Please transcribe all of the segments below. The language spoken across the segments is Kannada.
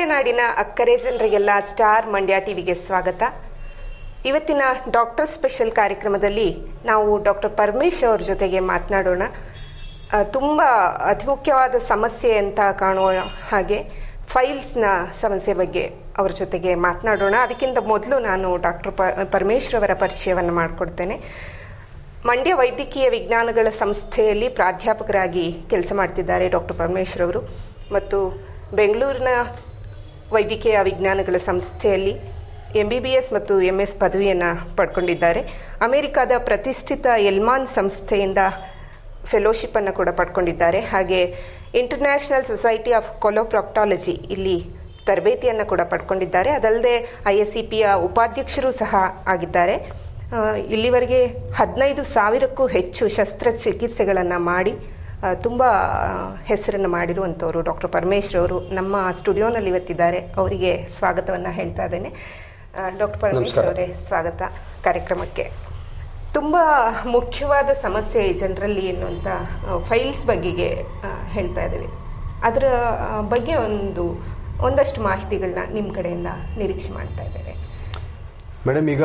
ಅಕ್ಕರೆ ನಾಡಿನ ಅಕ್ಕರೆ ಜನರಿಗೆಲ್ಲ ಸ್ಟಾರ್ ಮಂಡ್ಯ ಟಿವಿಗೆ ಸ್ವಾಗತ ಇವತ್ತಿನ ಡಾಕ್ಟರ್ ಸ್ಪೆಷಲ್ ಕಾರ್ಯಕ್ರಮದಲ್ಲಿ ನಾವು ಡಾಕ್ಟರ್ ಪರಮೇಶ್ ಅವ್ರ ಜೊತೆಗೆ ಮಾತನಾಡೋಣ ಆ, ತುಂಬ ಅತಿ ಮುಖ್ಯವಾದ ಸಮಸ್ಯೆ ಅಂತ ಕಾಣುವ ಹಾಗೆ ಫೈಲ್ಸ್ನ ಸಮಸ್ಯೆ ಬಗ್ಗೆ ಅವ್ರ ಜೊತೆಗೆ ಮಾತನಾಡೋಣ ಅದಕ್ಕಿಂತ ಮೊದಲು ನಾನು ಡಾಕ್ಟರ್ ಪ ಪರಮೇಶ್ ರವರ ಪರಿಚಯವನ್ನು ಮಾಡಿಕೊಡ್ತೇನೆ ಮಂಡ್ಯ ವೈದ್ಯಕೀಯ ವಿಜ್ಞಾನಗಳ ಸಂಸ್ಥೆಯಲ್ಲಿ ಪ್ರಾಧ್ಯಾಪಕರಾಗಿ ಕೆಲಸ ಮಾಡ್ತಿದ್ದಾರೆ ಡಾಕ್ಟರ್ ಪರಮೇಶ್ವರ್ ಅವರು ಮತ್ತು ಬೆಂಗಳೂರಿನ ವೈದ್ಯಕೀಯ ವಿಜ್ಞಾನಗಳ ಸಂಸ್ಥೆಯಲ್ಲಿ ಎಂ ಬಿ ಬಿ ಎಸ್ ಮತ್ತು ಎಂ ಎಸ್ ಪದವಿಯನ್ನು ಪಡ್ಕೊಂಡಿದ್ದಾರೆ ಅಮೆರಿಕದ ಪ್ರತಿಷ್ಠಿತ ಎಲ್ಮಾನ್ ಸಂಸ್ಥೆಯಿಂದ ಫೆಲೋಶಿಪ್ಪನ್ನು ಕೂಡ ಪಡ್ಕೊಂಡಿದ್ದಾರೆ ಹಾಗೆ ಇಂಟರ್ನ್ಯಾಷನಲ್ ಸೊಸೈಟಿ ಆಫ್ ಕೊಲೋಪ್ರಾಕ್ಟಾಲಜಿ ಇಲ್ಲಿ ತರಬೇತಿಯನ್ನು ಕೂಡ ಪಡ್ಕೊಂಡಿದ್ದಾರೆ ಅದಲ್ಲದೆ ಐ ಎಸ್ ಸಿ ಪಿಯ ಉಪಾಧ್ಯಕ್ಷರು ಸಹ ಆಗಿದ್ದಾರೆ ಆ, ಇಲ್ಲಿವರೆಗೆ ಹದಿನೈದು ಸಾವಿರಕ್ಕೂ ಹೆಚ್ಚು ಶಸ್ತ್ರಚಿಕಿತ್ಸೆಗಳನ್ನು ಮಾಡಿ ತುಂಬ ಹೆಸರನ್ನು ಮಾಡಿರುವಂಥವರು ಡಾಕ್ಟರ್ ಪರಮೇಶ್ವರ್ ಅವರು ನಮ್ಮ ಸ್ಟುಡಿಯೋನಲ್ಲಿ ಇವತ್ತಿದ್ದಾರೆ ಅವರಿಗೆ ಸ್ವಾಗತವನ್ನು ಹೇಳ್ತಾ ಇದ್ದೇನೆ ಡಾಕ್ಟರ್ ಪರಮೇಶ್ವರ್ ಅವರೇ ಸ್ವಾಗತ ಕಾರ್ಯಕ್ರಮಕ್ಕೆ ತುಂಬ ಮುಖ್ಯವಾದ ಸಮಸ್ಯೆ ಜನರಲ್ಲಿ ಎನ್ನುವಂಥ ಫೈಲ್ಸ್ ಬಗ್ಗೆಗೆ ಆ, ಹೇಳ್ತಾ ಇದ್ದೇವೆ ಅದರ ಆ, ಬಗ್ಗೆ ಒಂದು ಒಂದಷ್ಟು ಮಾಹಿತಿಗಳನ್ನ ನಿಮ್ಮ ಕಡೆಯಿಂದ ನಿರೀಕ್ಷೆ ಮಾಡ್ತಾ ಇದ್ದೇವೆ ಮೇಡಮ್ ಈಗ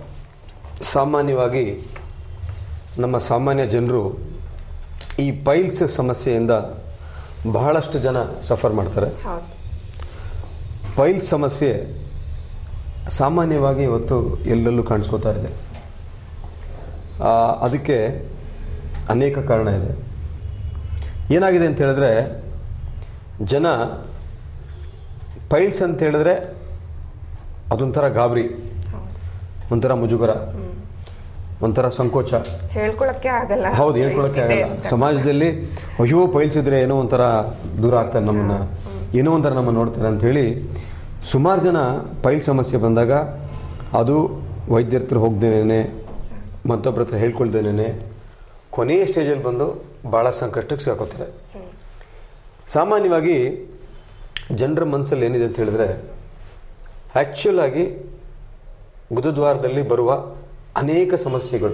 ಸಾಮಾನ್ಯವಾಗಿ ನಮ್ಮ ಸಾಮಾನ್ಯ ಜನರು ಈ ಪೈಲ್ಸ್ ಸಮಸ್ಯೆಯಿಂದ ಬಹಳಷ್ಟು ಜನ ಸಫರ್ ಮಾಡ್ತಾರೆ ಹೌದು ಪೈಲ್ಸ್ ಸಮಸ್ಯೆ ಸಾಮಾನ್ಯವಾಗಿ ಇವತ್ತು ಎಲ್ಲೆಲ್ಲೂ ಕಾಣಿಸ್ಕೋತಾ ಇದೆ ಆ, ಅದಕ್ಕೆ ಅನೇಕ ಕಾರಣ ಇದೆ ಏನಾಗಿದೆ ಅಂತ ಹೇಳಿದ್ರೆ ಜನ ಪೈಲ್ಸ್ ಅಂತ ಹೇಳಿದ್ರೆ ಅದೊಂಥರ ಗಾಬರಿ ಹೌದು ಒಂಥರ ಮುಜುಗರ ಒಂಥರ ಸಂಕೋಚ ಹೇಳ್ಕೊಳಕ್ಕೆ ಆಗಲ್ಲ ಹೌದು ಹೇಳ್ಕೊಳಕ್ಕೆ ಇದೆ ಆಗಲ್ಲ ಅಂತ. ಸಮಾಜದಲ್ಲಿ ಅಯ್ಯೋ ಪೈಲ್ಸಿದ್ರೆ ಏನೋ ಒಂಥರ ದೂರ ಆಗ್ತಾರೆ ನಮ್ಮನ್ನ ಏನೋ ಒಂಥರ ನಮ್ಮ ನೋಡ್ತಾರೆ ಅಂತ ಹೇಳಿ ಸುಮಾರು ಜನ ಪೈಲ್ ಸಮಸ್ಯೆ ಬಂದಾಗ ಅದು ವೈದ್ಯರ ಹತ್ರ ಹೋಗ್ದೇನೆ ಮತ್ತೊಬ್ಬರ ಹತ್ರ ಹೇಳ್ಕೊಳ್ದೇನೆ ಕೊನೆಯ ಸ್ಟೇಜಲ್ಲಿ ಬಂದು ಭಾಳ ಸಂಕಷ್ಟಕ್ಕೆ ಸಿಗಾಕೋತಾರೆ ಸಾಮಾನ್ಯವಾಗಿ ಜನರ ಮನಸ್ಸಲ್ಲಿ ಏನಿದೆ ಅಂತ ಹೇಳಿದ್ರೆ ಆ್ಯಕ್ಚುಲ್ ಆಗಿ ಗುದದ್ವಾರದಲ್ಲಿ ಬರುವ ಅನೇಕ ಸಮಸ್ಯೆಗಳು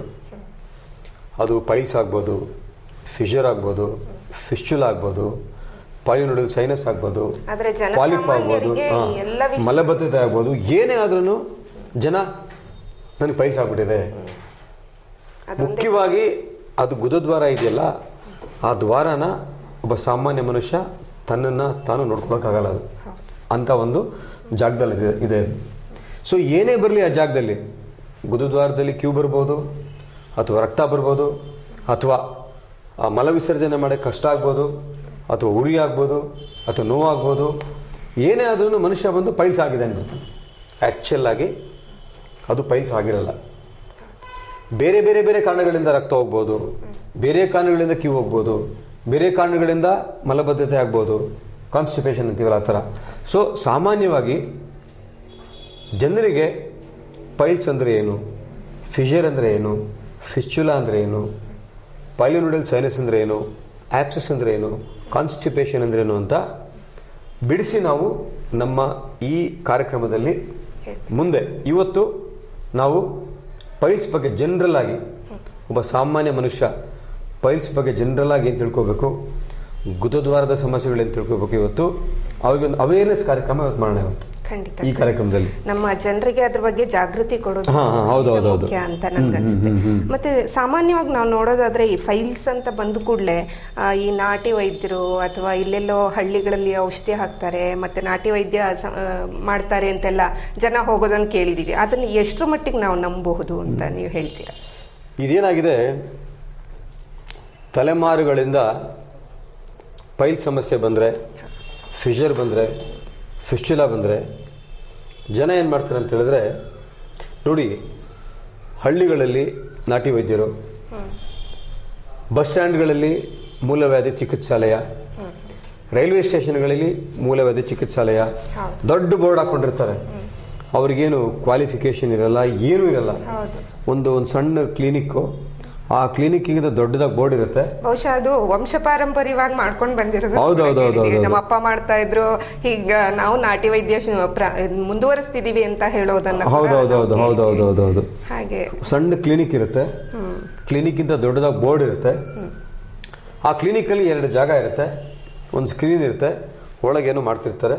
ಅದು ಪೈಲ್ಸ್ ಆಗ್ಬೋದು ಫಿಶರ್ ಆಗ್ಬೋದು ಫಿಶ್ಚುಲ್ ಆಗ್ಬೋದು ಪಾಲಿನೋಡಲ್ ಸೈನಸ್ ಆಗ್ಬೋದು ಆದ್ರೆ ಪಾಲಿಪ್ ಆಗ್ಬೋದು ಜನಸಾಮಾನ್ಯರಿಗೆ ಹಾ, ಈ ಎಲ್ಲ ವಿಷಯ ಮಲಬದ್ಧತೆ ಆಗ್ಬೋದು ಏನೇ ಆದ್ರೂ ಜನ ನನಗೆ ಪೈಲ್ಸ್ ಆಗ್ಬಿಟ್ಟಿದೆ ಅದೊಂದೇ ಮುಖ್ಯವಾಗಿ ಅದು ಗುದದ್ವಾರ ಇದೆಯಲ್ಲ ಆ ದ್ವಾರನ ಒಬ್ಬ ಸಾಮಾನ್ಯ ಮನುಷ್ಯ ತನ್ನನ್ನು ತಾನು ನೋಡ್ಕೊಳಕ್ಕಾಗಲ್ಲ ಅದು ಅಂತ ಒಂದು ಜಾಗದಲ್ಲಿ ಇದೆ ಇದೆ ಅದು ಸೊ ಏನೇ ಬರಲಿ ಆ ಜಾಗದಲ್ಲಿ ಗುದದ್ವಾರದಲ್ಲಿ ಕ್ಯೂ ಬರ್ಬೋದು ಅಥವಾ ರಕ್ತ ಬರ್ಬೋದು ಅಥವಾ ಆ ಮಲ ವಿಸರ್ಜನೆ ಮಾಡೋಕ್ಕೆ ಕಷ್ಟ ಆಗ್ಬೋದು ಅಥವಾ ಉರಿ ಆಗ್ಬೋದು ಅಥವಾ ನೋವಾಗ್ಬೋದು ಏನೇ ಆದ್ರೂ ಮನುಷ್ಯ ಬಂದು ಪೈಲ್ಸ್ ಆಗಿದೆ ಅನ್ಬಿಡ್ತಾನೆ ಆ್ಯಕ್ಚುಲ್ ಆಗಿ ಅದು ಪೈಲ್ಸ್ ಆಗಿರಲ್ಲ ಬೇರೆ ಬೇರೆ ಬೇರೆ ಕಾರಣಗಳಿಂದ ರಕ್ತ ಹೋಗ್ಬೋದು ಬೇರೆ ಕಾರಣಗಳಿಂದ ಕ್ಯೂ ಹೋಗ್ಬೋದು ಬೇರೆ ಕಾರಣಗಳಿಂದ ಮಲಬದ್ಧತೆ ಆಗ್ಬೋದು ಕಾನ್ಸ್ಟಿಪೇಷನ್ ಅಂತೀವಲ್ಲ ಆ ಥರ ಸೊ ಸಾಮಾನ್ಯವಾಗಿ ಜನರಿಗೆ ಪೈಲ್ಸ್ ಅಂದರೆ ಏನು ಫಿಷರ್ ಅಂದರೆ ಏನು ಫಿಸ್ಚುಲಾ ಅಂದರೆ ಏನು ಪಾಲಿನೋಡಲ್ ಸೈನಸ್ ಅಂದರೆ ಏನು ಆಪ್ಸಸ್ ಅಂದರೆ ಏನು ಕಾನ್ಸ್ಟಿಪೇಷನ್ ಅಂದರೆ ಏನು ಅಂತ ಬಿಡಿಸಿ ನಾವು ನಮ್ಮ ಈ ಕಾರ್ಯಕ್ರಮದಲ್ಲಿ ಮುಂದೆ ಇವತ್ತು ನಾವು ಪೈಲ್ಸ್ ಬಗ್ಗೆ ಜನರಲ್ ಆಗಿ ಒಬ್ಬ ಸಾಮಾನ್ಯ ಮನುಷ್ಯ ಪೈಲ್ಸ್ ಬಗ್ಗೆ ಜನರಲ್ ಆಗಿ ಏನು ತಿಳ್ಕೋಬೇಕು ಗುದದ್ವಾರದ ಸಮಸ್ಯೆಗಳೇನು ತಿಳ್ಕೋಬೇಕು ಇವತ್ತು ಅವ್ರಿಗೆ ಒಂದು ಅವೇರ್ನೆಸ್ ಕಾರ್ಯಕ್ರಮ ಇವತ್ತು ಮಾಡೋಣ ಇವತ್ತು ಖಂಡಿತ ಈ ಸರ್. ಕಾರ್ಯಕ್ರಮದಲ್ಲಿ ನಮ್ಮ ಜನರಿಗೆ ಅದ್ರ ಬಗ್ಗೆ ಜಾಗೃತಿ ಕೊಡೋದು ಹಾ, ಹಾ, ಹೌದು, ಹೌದು, ಹೌದು. ಮುಖ್ಯ ಅಂತ ನನ್ಗನ್ಸುತ್ತೆ ಮತ್ತೆ ಸಾಮಾನ್ಯವಾಗಿ ನಾವು ನೋಡೋದಾದ್ರೆ ಈ ಫೈಲ್ಸ್ ಅಂತ ಬಂದ ಕೂಡಲೇ ಈ ನಾಟಿ ವೈದ್ಯರು ಅಥವಾ ಇಲ್ಲೆಲ್ಲೋ ಹಳ್ಳಿಗಳಲ್ಲಿ ಔಷಧಿ ಹಾಕ್ತಾರೆ ಮತ್ತೆ ನಾಟಿ ವೈದ್ಯ ಸ- ಆ, ಮಾಡ್ತಾರೆ ಅಂತೆಲ್ಲ ಜನ ಹೋಗೋದನ್ನ ಕೇಳಿದೀವಿ ಅದನ್ನ ಎಷ್ಟರ ಮಟ್ಟಿಗೆ ನಾವು ನಂಬಬಹುದು ಅಂತ ನೀವು ಹೇಳ್ತೀರಾ ಇದೇನಾಗಿದೆ ತಲೆಮಾರುಗಳಿಂದ ಪೈಲ್ ಸಮಸ್ಯೆ ಬಂದರೆ ಫಿಷರ್ ಬಂದರೆ ಫಿಶ್ಚುಲಾ ಬಂದರೆ ಜನ ಏನು ಮಾಡ್ತಾರೆ ಅಂತ ಹೇಳಿದ್ರೆ ನೋಡಿ ಹಳ್ಳಿಗಳಲ್ಲಿ ನಾಟಿ ವೈದ್ಯರು ಬಸ್ ಸ್ಟ್ಯಾಂಡ್ಗಳಲ್ಲಿ ಮೂಲವ್ಯಾಧಿ ಚಿಕಿತ್ಸಾಲಯ ರೈಲ್ವೆ ಸ್ಟೇಷನ್ಗಳಲ್ಲಿ ಮೂಲವ್ಯಾಧಿ ಚಿಕಿತ್ಸಾಲಯ ಹೌದು. ದೊಡ್ಡ ಬೋರ್ಡ್ ಹಾಕೊಂಡಿರ್ತಾರೆ ಅವ್ರಿಗೇನು ಕ್ವಾಲಿಫಿಕೇಶನ್ ಇರಲ್ಲ ಏನೂ ಇರಲ್ಲ ಹೌದು ಒಂದು ಒಂದು ಸಣ್ಣ ಕ್ಲಿನಿಕ್ಕು ಆ ಕ್ಲಿನಿಕ್ಕಿಂದ ದೊಡ್ಡದಾಗಿ ಬೋರ್ಡ್ ಇರುತ್ತೆ ಬಹುಶಃ ಅದು ವಂಶ ಪಾರಂಪರ್ಯವಾಗಿ ಮಾಡ್ಕೊಂಡು ಬಂದಿರೋದು ಹೌದು, ಹೌದು, ಹೌದು, ಹೌದು, ನಮ್ಮ ಅಪ್ಪ ಮಾಡ್ತಾ ಇದ್ರು ಈಗ ನಾವು ನಾಟಿ ವೈದ್ಯ ಶು- ಪ್ರ- ಮುಂದುವರಿಸ್ತಿದೀವಿ ಅಂತ ಹೇಳೋದನ್ನ ಕೂಡ ಹೌದು ಹೌದು ಹೌದು ನಾವು ಹೌದು ಹೌದು ಹೌದು ಹೌದು ಹಾಗೆ ಸಣ್ಣ ಕ್ಲಿನಿಕ್ ಇರುತ್ತೆ ಕ್ಲಿನಿಕ್ಕಿಂತ ದೊಡ್ಡದಾಗಿ ಬೋರ್ಡ್ ಇರುತ್ತೆ ಆ ಕ್ಲಿನಿಕಲ್ಲಿ ಎರಡು ಜಾಗ ಇರುತ್ತೆ ಒಂದು ಸ್ಕ್ರೀನ್ ಇರುತ್ತೆ ಒಳಗೇನೋ ಮಾಡ್ತಿರ್ತಾರೆ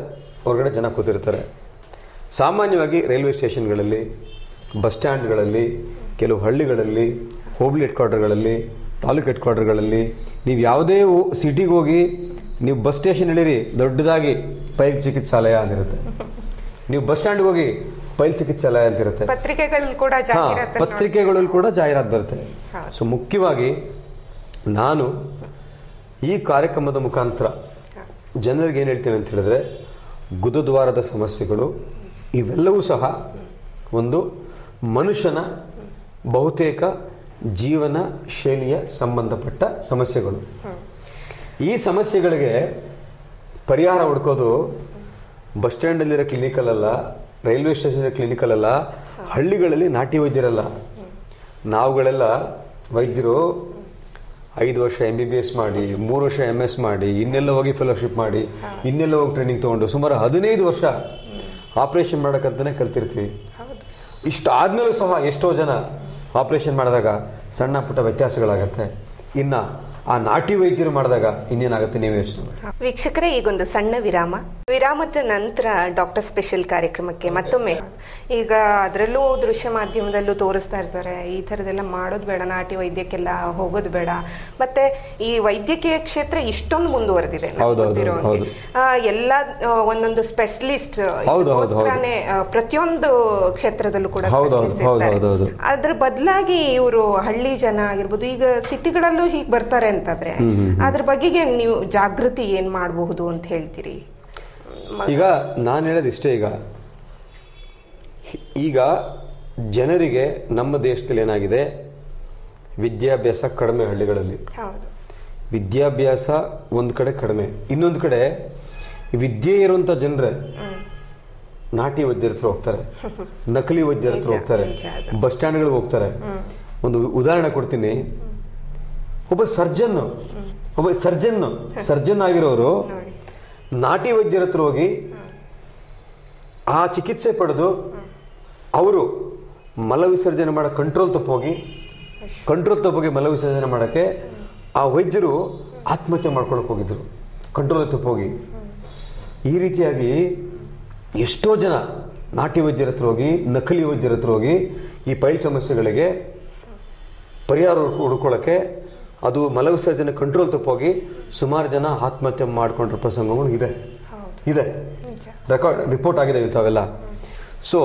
ಹೊರಗಡೆ ಜನ ಕೂತಿರ್ತಾರೆ ಸಾಮಾನ್ಯವಾಗಿ ರೈಲ್ವೆ ಸ್ಟೇಷನ್ಗಳಲ್ಲಿ ಬಸ್ ಸ್ಟ್ಯಾಂಡ್ಗಳಲ್ಲಿ ಕೆಲವು ಹಳ್ಳಿಗಳಲ್ಲಿ ಹೋಬಳಿ ಹೆಡ್ ಕ್ವಾರ್ಟರ್ಗಳಲ್ಲಿ ತಾಲೂಕು ಹೆಡ್ ಕ್ವಾರ್ಟರ್ಗಳಲ್ಲಿ ನೀವು ಯಾವುದೇ ಸಿಟಿಗೆ ಹೋಗಿ ನೀವು ಬಸ್ ಸ್ಟೇಷನ್ ಇಳಿರಿ ದೊಡ್ಡದಾಗಿ ಪೈಲ್ ಚಿಕಿತ್ಸಾಲಯ ಅಂತಿರುತ್ತೆ ನೀವು ಬಸ್ ಸ್ಟ್ಯಾಂಡ್ಗೆ ಹೋಗಿ ಪೈಲ್ ಚಿಕಿತ್ಸಾಲಯ ಅಂತಿರುತ್ತೆ ಪತ್ರಿಕೆಗಳಲ್ಲಿ ಕೂಡ ಹಾ, ಜಾಹೀರಾತು ಪತ್ರಿಕೆಗಳಲ್ಲಿ ಕೂಡ ಜಾಹೀರಾತು ಬರುತ್ತೆ ಹೌದು. ಸೊ ಮುಖ್ಯವಾಗಿ ನಾನು ಈ ಕಾರ್ಯಕ್ರಮದ ಮುಖಾಂತರ ಜನರಿಗೆ ಏನು ಹೇಳ್ತೇನೆ ಅಂತ ಹೇಳಿದ್ರೆ ಗುದದ್ವಾರದ ಸಮಸ್ಯೆಗಳು ಇವೆಲ್ಲವೂ ಸಹ ಒಂದು ಮನುಷ್ಯನ ಬಹುತೇಕ ಜೀವನ ಶೈಲಿಯ ಸಂಬಂಧಪಟ್ಟ ಸಮಸ್ಯೆಗಳು ಈ ಸಮಸ್ಯೆಗಳಿಗೆ ಪರಿಹಾರ ಹುಡ್ಕೋದು ಬಸ್ ಸ್ಟ್ಯಾಂಡಲ್ಲಿರೋ ಕ್ಲಿನಿಕಲ್ಲ ರೈಲ್ವೆ ಸ್ಟೇಷನ್ ಕ್ಲಿನಿಕಲ್ಲ ಹಳ್ಳಿಗಳಲ್ಲಿ ನಾಟಿ ವೈದ್ಯರಲ್ಲ ನಾವುಗಳೆಲ್ಲ ವೈದ್ಯರು ಐದು ವರ್ಷ ಎಂ ಬಿ ಬಿ ಎಸ್ ಮಾಡಿ ಮೂರು ವರ್ಷ ಎಮ್ ಎಸ್ ಮಾಡಿ ಇನ್ನೆಲ್ಲ ಹೋಗಿ ಫೆಲೋಶಿಪ್ ಮಾಡಿ ಇನ್ನೆಲ್ಲ ಹೋಗಿ ಟ್ರೈನಿಂಗ್ ತೊಗೊಂಡು ಸುಮಾರು ಹದಿನೈದು ವರ್ಷ ಆಪರೇಷನ್ ಮಾಡೋಕ್ಕಂತಲೇ ಕಲ್ತಿರ್ತೀವಿ ಹೌದು ಇಷ್ಟು ಆದ್ಮೇಲೂ ಸಹ ಎಷ್ಟೋ ಜನ ಆಪರೇಷನ್ ಮಾಡಿದಾಗ ಸಣ್ಣ ಪುಟ್ಟ ವ್ಯತ್ಯಾಸಗಳಾಗತ್ತೆ ಇನ್ನು ಆ ನಾಟಿ ವೈದ್ಯರು ಮಾಡಿದಾಗ ಇನ್ನೇನಾಗುತ್ತೆ ನೀವು ಯೋಚನೆ ಮಾಡಿ ವೀಕ್ಷಕರೇ ಈಗೊಂದು ಸಣ್ಣ ವಿರಾಮ ವಿರಾಮದ ನಂತರ ಡಾಕ್ಟರ್ ಸ್ಪೆಷಲ್ ಕಾರ್ಯಕ್ರಮಕ್ಕೆ ಮತ್ತೊಮ್ಮೆ ಈಗ ಅದರಲ್ಲೂ ದೃಶ್ಯ ಮಾಧ್ಯಮದಲ್ಲೂ ತೋರಿಸ್ತಾ ಇರ್ತಾರೆ ಈ ಥರದೆಲ್ಲ ಮಾಡೋದು ಬೇಡ ನಾಟಿ ವೈದ್ಯಕ್ಕೆಲ್ಲ ಹೋಗೋದು ಬೇಡ ಮತ್ತೆ ಈ ವೈದ್ಯಕೀಯ ಕ್ಷೇತ್ರ ಇಷ್ಟೊಂದು ಮುಂದುವರೆದಿದೆ ನಮ್ಗೆ ಹೌದು, ಹೌದು, ಗೊತ್ತಿರೋ ಹಾಗೆ. ಹೌದು. ಆ, ಎಲ್ಲ ಆ, ಒಂದೊಂದು ಸ್ಪೆಷಲಿಸ್ಟ್ ಹೌದು, ಹೌದು, ಹೌದು. ಪ್ರತಿಯೊಂದು ಕ್ಷೇತ್ರದಲ್ಲೂ ಕೂಡ ಹೌದು, ಹೌದು, specialist ಹೌದು, ಇರ್ತಾರೆ. ಹೌದು, ಹೌದು. ಅದ್ರ ಬದಲಾಗಿ ಇವರು ಹಳ್ಳಿ ಜನ ಆಗಿರ್ಬೋದು ಈಗ ಸಿಟಿಗಳಲ್ಲೂ ಹೀಗೆ ಬರ್ತಾರೆ ಅಂತಂದ್ರೆ ಅದ್ರ ಬಗೆಗೆ ನೀವು ಜಾಗೃತಿ ಏನ್ ಮಾಡಬಹುದು ಅಂತ ಹೇಳ್ತೀರಿ ಈಗ ನಾನು ಹೇಳೋದು ಇಷ್ಟೇ ಈಗ ಈಗ ಜನರಿಗೆ ನಮ್ಮ ದೇಶದಲ್ಲಿ ಏನಾಗಿದೆ ವಿದ್ಯಾಭ್ಯಾಸ ಕಡಿಮೆ ಹಳ್ಳಿಗಳಲ್ಲಿ ಹೌದು ವಿದ್ಯಾಭ್ಯಾಸ ಒಂದು ಕಡೆ ಕಡಿಮೆ ಇನ್ನೊಂದು ಕಡೆ ವಿದ್ಯೆ ಇರುವಂಥ ಜನರೇ ನಾಟಿ ವೈದ್ಯರ ಹತ್ರ ಹೋಗ್ತಾರೆ ನಕಲಿ ವೈದ್ಯರ ಹತ್ರ ನಿಜ, ಹೋಗ್ತಾರೆ ನಿಜ ಅದು. ಬಸ್ ಸ್ಟ್ಯಾಂಡ್ಗಳಿಗೆ ಹೋಗ್ತಾರೆ ಒಂದು ಉದಾಹರಣೆ ಕೊಡ್ತೀನಿ ಒಬ್ಬ ಸರ್ಜನ್ ಒಬ್ಬ ಸರ್ಜನ್ ಸರ್ಜನ್ ಆಗಿರೋರು ನೋಡಿ ನಾಟಿ ವೈದ್ಯರ ಹತ್ರ ಹೋಗಿ ಆ ಚಿಕಿತ್ಸೆ ಪಡೆದು ಅವರು ಮಲ ವಿಸರ್ಜನೆ ಮಾಡೋ ಕಂಟ್ರೋಲ್ ತಪ್ಪೋಗಿ ಕಂಟ್ರೋಲ್ ತಪ್ಪೋಗಿ ಮಲ ವಿಸರ್ಜನೆ ಮಾಡೋಕ್ಕೆ ಆ ವೈದ್ಯರು ಆತ್ಮಹತ್ಯೆ ಮಾಡ್ಕೊಳಕ್ಕೆ ಹೋಗಿದ್ರು ಕಂಟ್ರೋಲ್ ತಪ್ಪೋಗಿ ಈ ರೀತಿಯಾಗಿ ಎಷ್ಟೋ ಜನ ನಾಟಿ ವೈದ್ಯರ ಹತ್ರ ಹೋಗಿ ನಕಲಿ ವೈದ್ಯರ ಹತ್ರ ಹೋಗಿ ಈ ಪೈಲ್ ಸಮಸ್ಯೆಗಳಿಗೆ ಪರಿಹಾರ ಹುಡ್ಕೊ- ಹುಡ್ಕೊಳ್ಳೋಕ್ಕೆ ಅದು ಮಲ ವಿಸರ್ಜನೆ ಕಂಟ್ರೋಲ್ ತಪ್ಪೋಗಿ ಸುಮಾರು ಜನ ಆತ್ಮಹತ್ಯೆ ಮಾಡ್ಕೊಂಡ್ರ ಪ್ರಸಂಗಗಳು ಇದೆ ಹೌದು ಇದೆ ನಿಜ ರೆಕಾರ್ಡ್ ರಿಪೋರ್ಟ್ ಆಗಿದೆ ಇಂಥವೆಲ್ಲ ಸೊ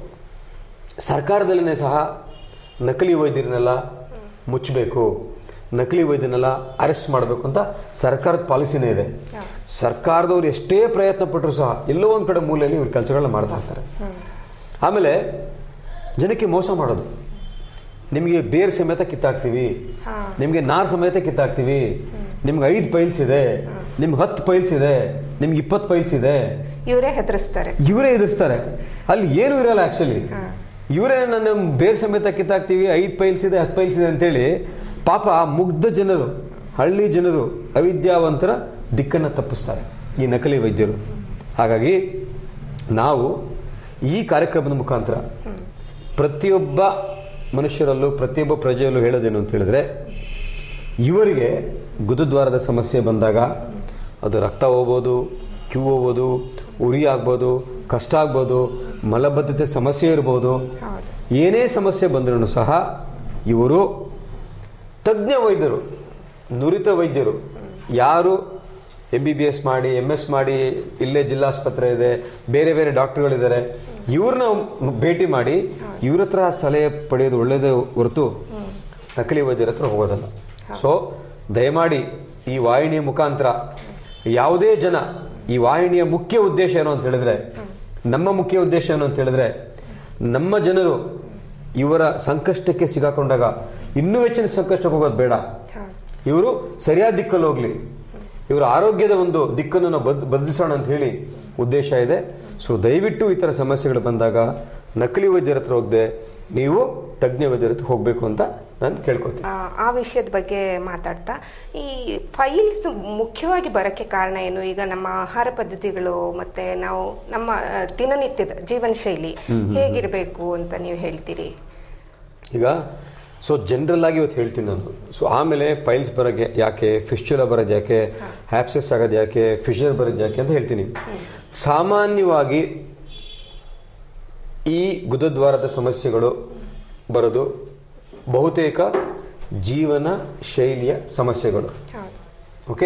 ಸರ್ಕಾರದಲ್ಲೇ ಸಹ ನಕಲಿ ವೈದ್ಯರನ್ನೆಲ್ಲ ಮುಚ್ಚಬೇಕು ನಕಲಿ ವೈದ್ಯನೆಲ್ಲ ಅರೆಸ್ಟ್ ಮಾಡಬೇಕು ಅಂತ ಸರ್ಕಾರದ ಪಾಲಿಸಿನೇ ಇದೆ ಸರ್ಕಾರದವ್ರು ಎಷ್ಟೇ ಪ್ರಯತ್ನ ಪಟ್ಟರು ಸಹ ಎಲ್ಲೋ ಒಂದು ಕಡೆ ಮೂಲೆಯಲ್ಲಿ ಇವ್ರ ಕೆಲಸಗಳನ್ನ ಮಾಡ್ತಾ ಇರ್ತಾರೆ ಆಮೇಲೆ ಜನಕ್ಕೆ ಮೋಸ ಮಾಡೋದು ನಿಮಗೆ ಬೇರ್ ಸಮೇತ ಕಿತ್ತಾಕ್ತೀವಿ ಹಾ. ನಿಮಗೆ ನಾರ್ ಸಮೇತ ಕಿತ್ತಾಕ್ತೀವಿ ನಿಮ್ಗೆ ಐದು ಪೈಲ್ಸ್ ಇದೆ ನಿಮ್ಗೆ ಹತ್ತು ಪೈಲ್ಸ್ ಇದೆ ನಿಮ್ಗೆ ಇಪ್ಪತ್ತು ಪೈಲ್ಸ್ ಇದೆ ಇವರೇ ಹೆದರಿಸ್ತಾರೆ ಇವರೇ ಎದುರಿಸ್ತಾರೆ ಅಲ್ಲಿ ಏನು ಇರಲ್ಲ ಆಕ್ಚುಲಿ ಇವರೇ ನನ್ನ ಬೇರ್ ಸಮೇತ ಕಿತ್ತಾಕ್ತೀವಿ ಐದು ಪೈಲ್ಸ್ ಇದೆ ಹತ್ತು ಪೈಲ್ಸ್ ಇದೆ ಅಂತೇಳಿ ಪಾಪ ಮುಗ್ಧ ಜನರು ಹಳ್ಳಿ ಜನರು ಅವಿದ್ಯಾವಂತರ ದಿಕ್ಕನ್ನು ತಪ್ಪಿಸ್ತಾರೆ ಈ ನಕಲಿ ವೈದ್ಯರು ಹಾಗಾಗಿ ನಾವು ಈ ಕಾರ್ಯಕ್ರಮದ ಮುಖಾಂತರ ಪ್ರತಿಯೊಬ್ಬ ಮನುಷ್ಯರಲ್ಲೂ ಪ್ರತಿಯೊಬ್ಬ ಪ್ರಜೆಯಲ್ಲೂ ಹೇಳೋದೇನು ಅಂತ ಹೇಳಿದ್ರೆ ಇವರಿಗೆ ಗುರುದ್ವಾರದ ಸಮಸ್ಯೆ ಬಂದಾಗ ಅದು ರಕ್ತ ಹೋಗ್ಬೋದು ಕ್ಯೂ ಹೋಗ್ಬೋದು ಉರಿ ಆಗ್ಬೋದು ಕಷ್ಟ ಆಗ್ಬೋದು ಮಲಬದ್ಧತೆ ಸಮಸ್ಯೆ ಇರ್ಬೋದು ಹೌದು ಏನೇ ಸಮಸ್ಯೆ ಬಂದ್ರೂ ಸಹ ಇವರು ತಜ್ಞ ವೈದ್ಯರು ನುರಿತ ವೈದ್ಯರು ಯಾರು ಎಂ ಬಿ ಬಿ ಎಸ್ ಮಾಡಿ ಎಮ್ ಎಸ್ ಮಾಡಿ ಇಲ್ಲೇ ಜಿಲ್ಲಾಸ್ಪತ್ರೆ ಇದೆ ಬೇರೆ ಬೇರೆ ಡಾಕ್ಟರ್ಗಳಿದ್ದಾರೆ ಇವ್ರನ್ನ ಭೇಟಿ ಮಾಡಿ ಇವ್ರ ಹತ್ರ ಸಲಹೆ ಪಡೆಯೋದು ಒಳ್ಳೆಯದೇ ಹೊರತು ನಕಲಿ ವೈದ್ಯರ ಹತ್ರ ಹೋಗೋದಲ್ಲ ಸೊ ದಯಮಾಡಿ ಈ ವಾಹಿನಿಯ ಮುಖಾಂತರ ಯಾವುದೇ ಜನ ಈ ವಾಹಿನಿಯ ಮುಖ್ಯ ಉದ್ದೇಶ ಏನು ಅಂತ ಹೇಳಿದ್ರೆ ನಮ್ಮ ಮುಖ್ಯ ಉದ್ದೇಶ ಏನು ಅಂತ ಹೇಳಿದ್ರೆ ನಮ್ಮ ಜನರು ಇವರ ಸಂಕಷ್ಟಕ್ಕೆ ಸಿಗಾಕೊಂಡಾಗ ಇನ್ನೂ ಹೆಚ್ಚಿನ ಸಂಕಷ್ಟಕ್ಕೆ ಹೋಗೋದು ಬೇಡ ಹೌದು ಇವರು ಸರಿಯಾದ ದಿಕ್ಕಲ್ಲಿ ಹೋಗ್ಲಿ ಇವರ ಆರೋಗ್ಯದ ಒಂದು ದಿಕ್ಕನ್ನು ನಾವು ಬದ್ ಬದಲಿಸೋಣ ಅಂತ ಹೇಳಿ ಉದ್ದೇಶ ಇದೆ ಸೊ ದಯವಿಟ್ಟು ಈ ಥರ ಸಮಸ್ಯೆಗಳು ಬಂದಾಗ ನಕಲಿ ವೈದ್ಯರ ಹತ್ರ ಹೋಗದೆ ನೀವು ತಜ್ಞ ವೈದ್ಯರ ಹತ್ರ ಹೋಗಬೇಕು ಅಂತ ನಾನು ಕೇಳ್ಕೊತೀನಿ ಆ, ಆ ವಿಷಯದ ಬಗ್ಗೆ ಮಾತಾಡ್ತಾ ಈ ಫೈಲ್ಸ್ ಮುಖ್ಯವಾಗಿ ಬರೋಕ್ಕೆ ಕಾರಣ ಏನು ಈಗ ನಮ್ಮ ಆಹಾರ ಪದ್ಧತಿಗಳು ಮತ್ತೆ ನಾವು ನಮ್ಮ ಆ, ದಿನನಿತ್ಯದ ಜೀವನ ಶೈಲಿ ಹೇಗಿರಬೇಕು ಅಂತ ನೀವು ಹೇಳ್ತೀರಿ ಈಗ ಸೊ ಜನರಲ್ ಆಗಿ ಇವತ್ತು ಹೇಳ್ತೀನಿ ನಾನು ಸೊ ಆಮೇಲೆ ಪೈಲ್ಸ್ ಬರೋಕ್ಕೆ ಯಾಕೆ ಫಿಶ್ಚುಲ ಬರೋದು ಯಾಕೆ ಹ್ಯಾಪ್ಸಸ್ ಆಗೋದು ಯಾಕೆ ಫಿಶರ್ ಬರೋದು ಯಾಕೆ ಅಂತ ಹೇಳ್ತೀನಿ ಸಾಮಾನ್ಯವಾಗಿ ಈ ಗುದದ್ವಾರದ ಸಮಸ್ಯೆಗಳು ಬರೋದು ಬಹುತೇಕ ಜೀವನ ಶೈಲಿಯ ಸಮಸ್ಯೆಗಳು ಹೌದು ಓಕೆ